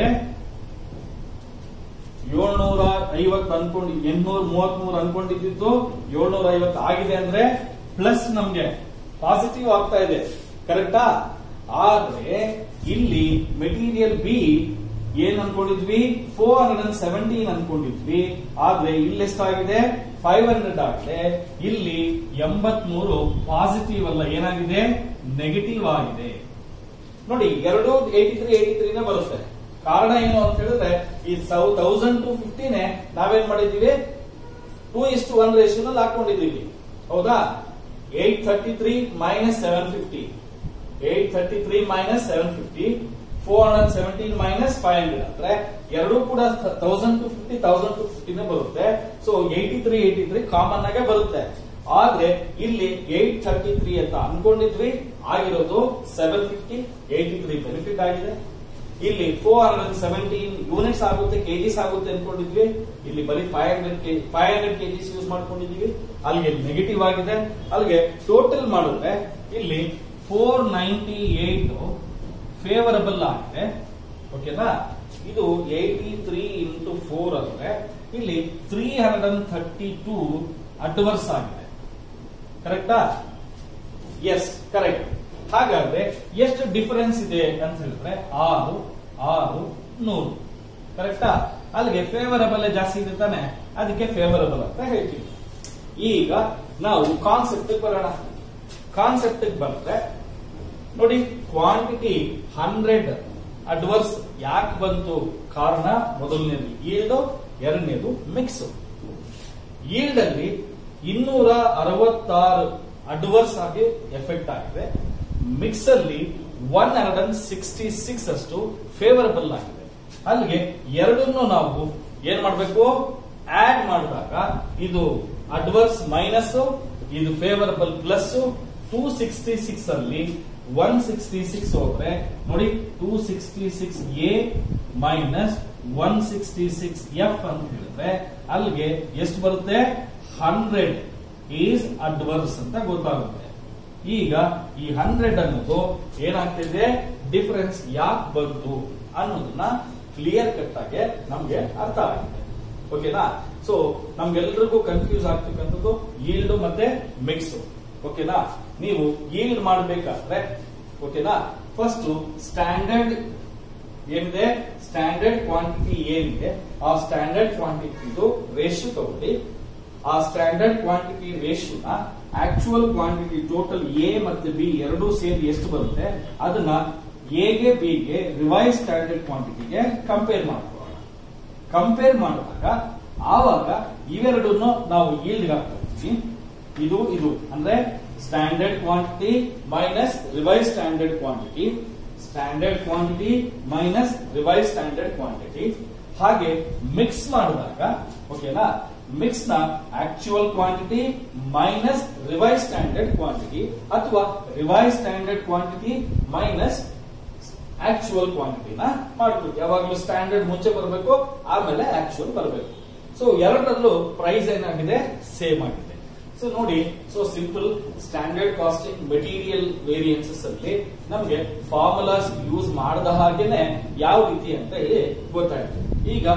ಏಳ್ನೂರ ಐವತ್ತು ಅನ್ಕೊಂಡು ಎಂಟ್ನೂರ ಮೂವತ್ತ್ ಮೂರು ಅನ್ಕೊಂಡಿದ್ದು ಏಳ್ನೂರ ಐವತ್ತು ಆಗಿದೆ ಅಂದ್ರೆ ಪ್ಲಸ್ ನಮ್ಗೆ ಪಾಸಿಟಿವ್ ಆಗ್ತಾ ಇದೆ ಕರೆಕ್ಟಾ ಆದ್ರೆ ಇಲ್ಲಿ ಮೆಟೀರಿಯಲ್ ಬಿ ಏನ್ ಅನ್ಕೊಂಡಿದ್ವಿ ಫೋರ್ ಹಂಡ್ರೆಡ್ ಅಂಡ್ ಸೆವೆಂಟೀನ್ ಅನ್ಕೊಂಡಿದ್ವಿ ಆದ್ರೆ ಇಲ್ಲಿ ಎಷ್ಟಾಗಿದೆ ಫೈವ್ ಹಂಡ್ರೆಡ್ ಆಗಿದೆ ಇಲ್ಲಿ ಎಂಬತ್ ಮೂರು ಪಾಸಿಟಿವ್ ಅಲ್ಲ ಏನಾಗಿದೆ ನೆಗೆಟಿವ್ ಆಗಿದೆ ನೋಡಿ ಎರಡು ಏಯ್ಟಿ ತ್ರೀ ಏಯ್ಟಿ ತ್ರೀನೇ ಬರುತ್ತೆ ಕಾರಣ ಏನು ಅಂತ ಹೇಳಿದ್ರೆ ಈ ತೌಸಂಡ್ ಟು ಫಿಫ್ಟಿನೇ ನಾವೇನ್ ಮಾಡಿದೀವಿ ಟೂ ಇಷ್ಟು ಒನ್ ರೇಷಿಯೋನಲ್ಲಿ ಹಾಕೊಂಡಿದ್ದೀವಿ ಹೌದಾ eight thirty three minus seven fifty eight thirty three minus seven fifty four hundred seventeen minus five hundred ಅಂದ್ರೆ ಎರಡೂ ಕೂಡ thousand two fifty thousand two ಫಿಫ್ಟಿನೇ ಬರುತ್ತೆ so eighty three eighty three common ಆಗೇ ಬರುತ್ತೆ ಆದ್ರೆ ಇಲ್ಲಿ ಏಟ್ ಥರ್ಟಿ ತ್ರೀ ಅಂತ ಅನ್ಕೊಂಡಿದ್ವಿ ಆಗಿರೋದು seven fifty eighty three benefit ಆಗಿದೆ ಇಲ್ಲಿ ಫೋರ್ ಹಂಡ್ರೆಡ್ ಸೆವೆಂಟೀನ್ ಯೂನಿಟ್ಸ್ ಆಗುತ್ತೆ ಕೆಜಿಸ್ ಆಗುತ್ತೆ ಅನ್ಕೊಂಡಿದ್ವಿ ಇಲ್ಲಿ ಬರೀ five hundred K five hundred kgs use ಮಾಡ್ಕೊಂಡಿದೀವಿ ಅಲ್ಲಿಗೆ ನೆಗೆಟಿವ್ ಆಗಿದೆ ಅಲ್ಲಿಗೆ ಟೋಟಲ್ ಮಾಡಿದ್ರೆ ಇಲ್ಲಿ ಫೋರ್ ನೈಂಟಿ ಏಟ್ ಫೇವರಬಲ್ ಆಗಿದೆ ಓಕೆನಾ ಇದು ಏಯ್ಟಿ ತ್ರೀ ಇಂಟು ಫೋರ್ ಅಂದ್ರೆ ಇಲ್ಲಿ three hundred and thirty two adverse ಆಗಿದೆ ಕರೆಕ್ಟಾ ಎಸ್ ಕರೆಕ್ಟ್ ಹಾಗಾದ್ರೆ ಎಷ್ಟು ಡಿಫರೆನ್ಸ್ ಇದೆ ಅಂತ ಹೇಳಿದ್ರೆ ಆರು ಆರು ನೂರು ಕರೆಕ್ಟಾ ಅಲ್ಲಿಗೆ ಫೇವರಬಲ್ ಜಾಸ್ತಿ ಇದೆ ತಾನೆ ಅದಕ್ಕೆ ಫೇವರಬಲ್ ಅಂತ ಹೇಳ್ತೀವಿ ಈಗ ನಾವು ಕಾನ್ಸೆಪ್ಟ್ ಬರೋಣ ಕಾನ್ಸೆಪ್ಟ್ ಬಂದ್ರೆ ನೋಡಿ ಕ್ವಾಂಟಿಟಿ ಹಂಡ್ರೆಡ್ ಅಡ್ವರ್ಸ್ ಯಾಕೆ ಬಂತು ಕಾರಣ ಮೊದಲನೇದು ಈಲ್ಡ್ ಎರಡನೇದು ಮಿಕ್ಸ್ ಈಲ್ಡ್ ಅಲ್ಲಿ ಇನ್ನೂರ ಅರವತ್ತಾರು ಅಡ್ವರ್ಸ್ ಆಗಿ ಎಫೆಕ್ಟ್ ಆಗಿದೆ ಮಿಕ್ಸ್ ಅಲ್ಲಿ one hundred and sixty six ಅಷ್ಟು ಫೇವರಬಲ್ ಆಗಿದೆ ಅಲ್ಲಿಗೆ ಎರಡನ್ನು ನಾವು ಏನ್ ಮಾಡಬೇಕು ಆಡ್ ಮಾಡಿದಾಗ ಇದು ಅಡ್ವರ್ಸ್ ಮೈನಸ್ ಇದು favourable plus two sixty six ಅಲ್ಲಿ ಒನ್ ಸಿಕ್ಸ್ಟಿ ಸಿಕ್ಸ್ ಹೋದ್ರೆ ನೋಡಿ two sixty six A minus one sixty six F ಅಂತ ಹೇಳಿದ್ರೆ ಅಲ್ಲಿಗೆ ಎಷ್ಟು ಬರುತ್ತೆ ಹಂಡ್ರೆಡ್ ಈಸ್ ಅಡ್ವರ್ಸ್ ಅಂತ ಗೊತ್ತಾಗುತ್ತೆ ಈಗ ಈ ಹಂಡ್ರೆಡ್ ಅನ್ನೋದು ಏನಾಗ್ತಿದೆ ಡಿಫರೆನ್ಸ್ ಯಾಕೆ ಬಂತು ಅನ್ನೋದನ್ನ ಕ್ಲಿಯರ್ ಕಟ್ ಆಗಿ ನಮ್ಗೆ ಅರ್ಥ ಆಗಿದೆ ಓಕೆನಾ ಸೊ ನಮ್ಗೆಲ್ರಿಗೂ ಕನ್ಫ್ಯೂಸ್ ಆಗ್ತಕ್ಕಂಥದ್ದು ಈಲ್ಡ್ ಮತ್ತೆ ಮಿಕ್ಸ್ ಓಕೆನಾ ನೀವು ಈಲ್ಡ್ ಮಾಡಬೇಕಾದ್ರೆ ಓಕೆನಾ ಫಸ್ಟ್ ಸ್ಟ್ಯಾಂಡರ್ಡ್ ಏನಿದೆ ಸ್ಟ್ಯಾಂಡರ್ಡ್ ಕ್ವಾಂಟಿಟಿ ಏನಿದೆ ಆ ಸ್ಟ್ಯಾಂಡರ್ಡ್ ಕ್ವಾಂಟಿಟಿದು ರೇಷಿಯೋ ತಗೊಳ್ಳಿ ಆ ಸ್ಟ್ಯಾಂಡರ್ಡ್ ಕ್ವಾಂಟಿಟಿ ರೇಷಿಯೋನ ಆಕ್ಚುಯಲ್ ಕ್ವಾಂಟಿಟಿ ಟೋಟಲ್ ಎ ಮತ್ತೆ ಬಿ ಎರಡೂ ಸೇರಿ ಎಷ್ಟು ಬರುತ್ತೆ ಅದನ್ನ ಎಗೆ ಬಿಗೆ ರಿವೈಸ್ ಸ್ಟ್ಯಾಂಡರ್ಡ್ ಕ್ವಾಂಟಿಟಿಗೆ ಕಂಪೇರ್ ಮಾಡ್ಕೊಳ್ಳೋಣ ಕಂಪೇರ್ ಮಾಡಿದಾಗ ಆವಾಗ ಇವೆರಡನ್ನು ನಾವು ಈಲ್ಡ್ ಹಾಕ್ತೀವಿ ಇದು ಇದು ಅಂದ್ರೆ standard quantity minus revise standard quantity standard quantity minus revise standard quantity ಹಾಗೆ ಮಿಕ್ಸ್ ಮಾಡಿದಾಗ ಓಕೆನಾ ಮಿಕ್ಸ್ ನ actual quantity minus revise standard quantity ಅಥವಾ revise standard quantity minus actual ಕ್ವಾಂಟಿಟಿನ ಮಾಡ್ಬೇಕು ಯಾವಾಗಲೂ ಸ್ಟ್ಯಾಂಡರ್ಡ್ ಮುಂಚೆ ಬರಬೇಕು ಆಮೇಲೆ ಆಕ್ಚುಯಲ್ ಬರಬೇಕು ಸೊ ಎರಡರಲ್ಲೂ ಪ್ರೈಸ್ ಏನಾಗಿದೆ ಸೇಮ್ ಆಗಿದೆ ಸೊ ನೋಡಿ so simple standard costing material variances ಅಲ್ಲಿ ನಮಗೆ ಫಾರ್ಮುಲಾಸ್ ಯೂಸ್ ಮಾಡದ ಹಾಗೇನೆ ಯಾವ ರೀತಿ ಅಂತ ಹೇಳಿ ಗೊತ್ತಾಯ್ತು ಈಗ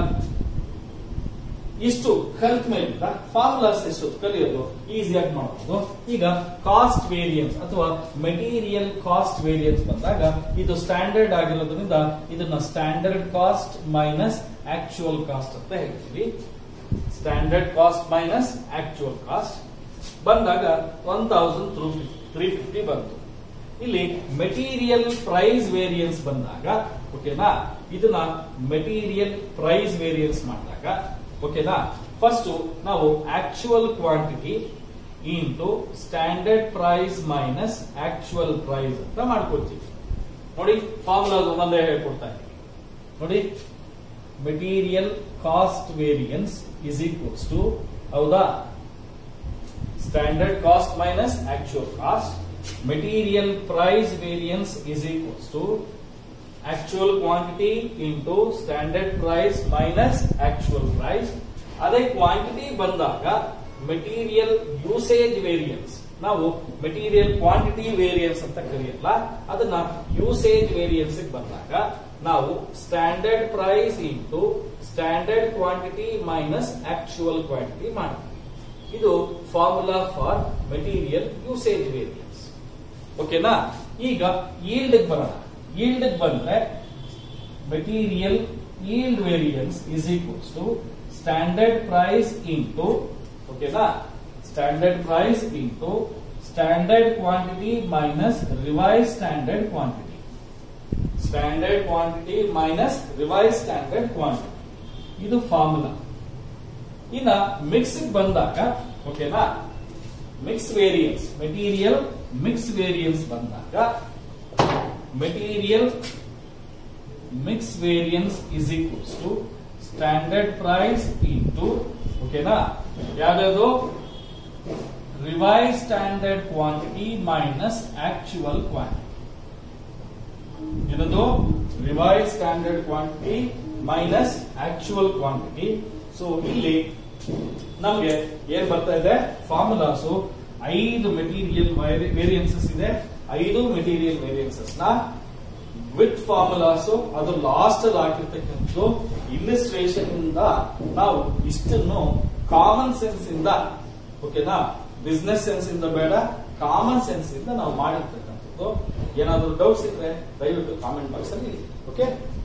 ಇಷ್ಟು ಕಲ್ತ್ ಮೇಲಿಂದ ಫಾರ್ಮುಲಾಸ್ ಎಷ್ಟು ಕಲಿಯೋದು ಈಸಿಯಾಗಿ ಮಾಡಬಹುದು ಈಗ ಕಾಸ್ಟ್ ವೇರಿಯನ್ಸ್ ಅಥವಾ ಮೆಟೀರಿಯಲ್ ಕಾಸ್ಟ್ ವೇರಿಯನ್ಸ್ ಬಂದಾಗ ಇದು ಸ್ಟ್ಯಾಂಡರ್ಡ್ ಆಗಿರೋದ್ರಿಂದ ಇದನ್ನ standard cost minus actual cost ಅಂತ ಹೇಳ್ತೀವಿ standard cost minus actual cost ಬಂದಾಗ one thousand through three fifty ಬಂತು ಇಲ್ಲಿ ಮೆಟೀರಿಯಲ್ ಪ್ರೈಸ್ ವೇರಿಯನ್ಸ್ ಬಂದಾಗ ಓಕೆನಾ ಇದನ್ನ ಮೆಟೀರಿಯಲ್ ಪ್ರೈಸ್ ವೇರಿಯನ್ಸ್ ಮಾಡಿದಾಗ ಓಕೆನಾ ಫಸ್ಟ್ ನಾವು actual quantity into standard price minus actual price ಅಂತ ಮಾಡ್ಕೊಳ್ತೀವಿ ನೋಡಿ ಫಾರ್ಮುಲಾ ಒಂದೊಂದೇ ಹೇಳ್ಕೊಡ್ತಾ ಇದ್ದೀವಿ ನೋಡಿ material cost variance is equals to ಹೌದಾ standard cost minus actual cost material price variance is equals to actual quantity into standard price minus actual price ಅದೇ ಕ್ವಾಂಟಿಟಿ ಬಂದಾಗ ಮೆಟೀರಿಯಲ್ ಯೂಸೇಜ್ ವೇರಿಯನ್ಸ್ ನಾವು ಮೆಟೀರಿಯಲ್ ಕ್ವಾಂಟಿಟಿ ವೇರಿಯನ್ಸ್ ಅಂತ ಕರೆಯಲ್ಲ ಅದನ್ನ ಯೂಸೇಜ್ ವೇರಿಯನ್ಸ್ ಬಂದಾಗ ನಾವು standard price into standard quantity minus actual quantity ಮಾಡ್ತೀವಿ ಇದು formula for material usage variance ಓಕೆನಾ ಈಗ ಈಲ್ಡ್ ಬರೋಣ ಈಲ್ಡ್ ಬಂದ್ರೆ material yield variance is equals to standard price into ಓಕೆನಾ standard price into standard quantity minus revise standard quantity standard quantity minus revise standard quantity ಇದು ಫಾರ್ಮುಲಾ ಇನ್ನ ಮಿಕ್ಸ್ ಬಂದಾಗ ಓಕೆನಾ mix variance material mix variance ಬಂದಾಗ material mix variance is equals to standard price into ಓಕೆನಾ ಯಾವ್ದು revise standard quantity minus actual quantity ಏನದು revise standard quantity minus actual quantity so ಇಲ್ಲಿ ನಮ್ಗೆ ಏನ್ ಬರ್ತಾ ಇದೆ ಫಾರ್ಮುಲಾಸು ಐದು ಮೆಟೀರಿಯಲ್ ವೇರಿಯನ್ಸಸ್ ಇದೆ ಐದು ಮೆಟೀರಿಯಲ್ ವೇರಿಯನ್ಸಸ್ ನ ವಿತ್ ಫಾರ್ಮುಲಾಸ್ ಅದು ಲಾಸ್ಟ್ ಅಲ್ಲಿ ಹಾಕಿರ್ತಕ್ಕಂಥದ್ದು ಇಲ್ಲಿಸ್ಟ್ರೇಷನ್ ಇಂದ ನಾವು ಇಷ್ಟನ್ನು ಕಾಮನ್ ಸೆನ್ಸ್ ಇಂದ ಓಕೆನಾ ಬಿಸ್ನೆಸ್ ಸೆನ್ಸ್ ಇಂದ ಬೇಡ ಕಾಮನ್ ಸೆನ್ಸ್ ಇಂದ ನಾವು ಮಾಡಿರ್ತಕ್ಕಂಥದ್ದು ಏನಾದ್ರು ಡೌಟ್ಸ್ ಇದ್ರೆ ದಯವಿಟ್ಟು ಕಾಮೆಂಟ್ ಬಾಕ್ಸ್ ಅಲ್ಲಿ ಓಕೆ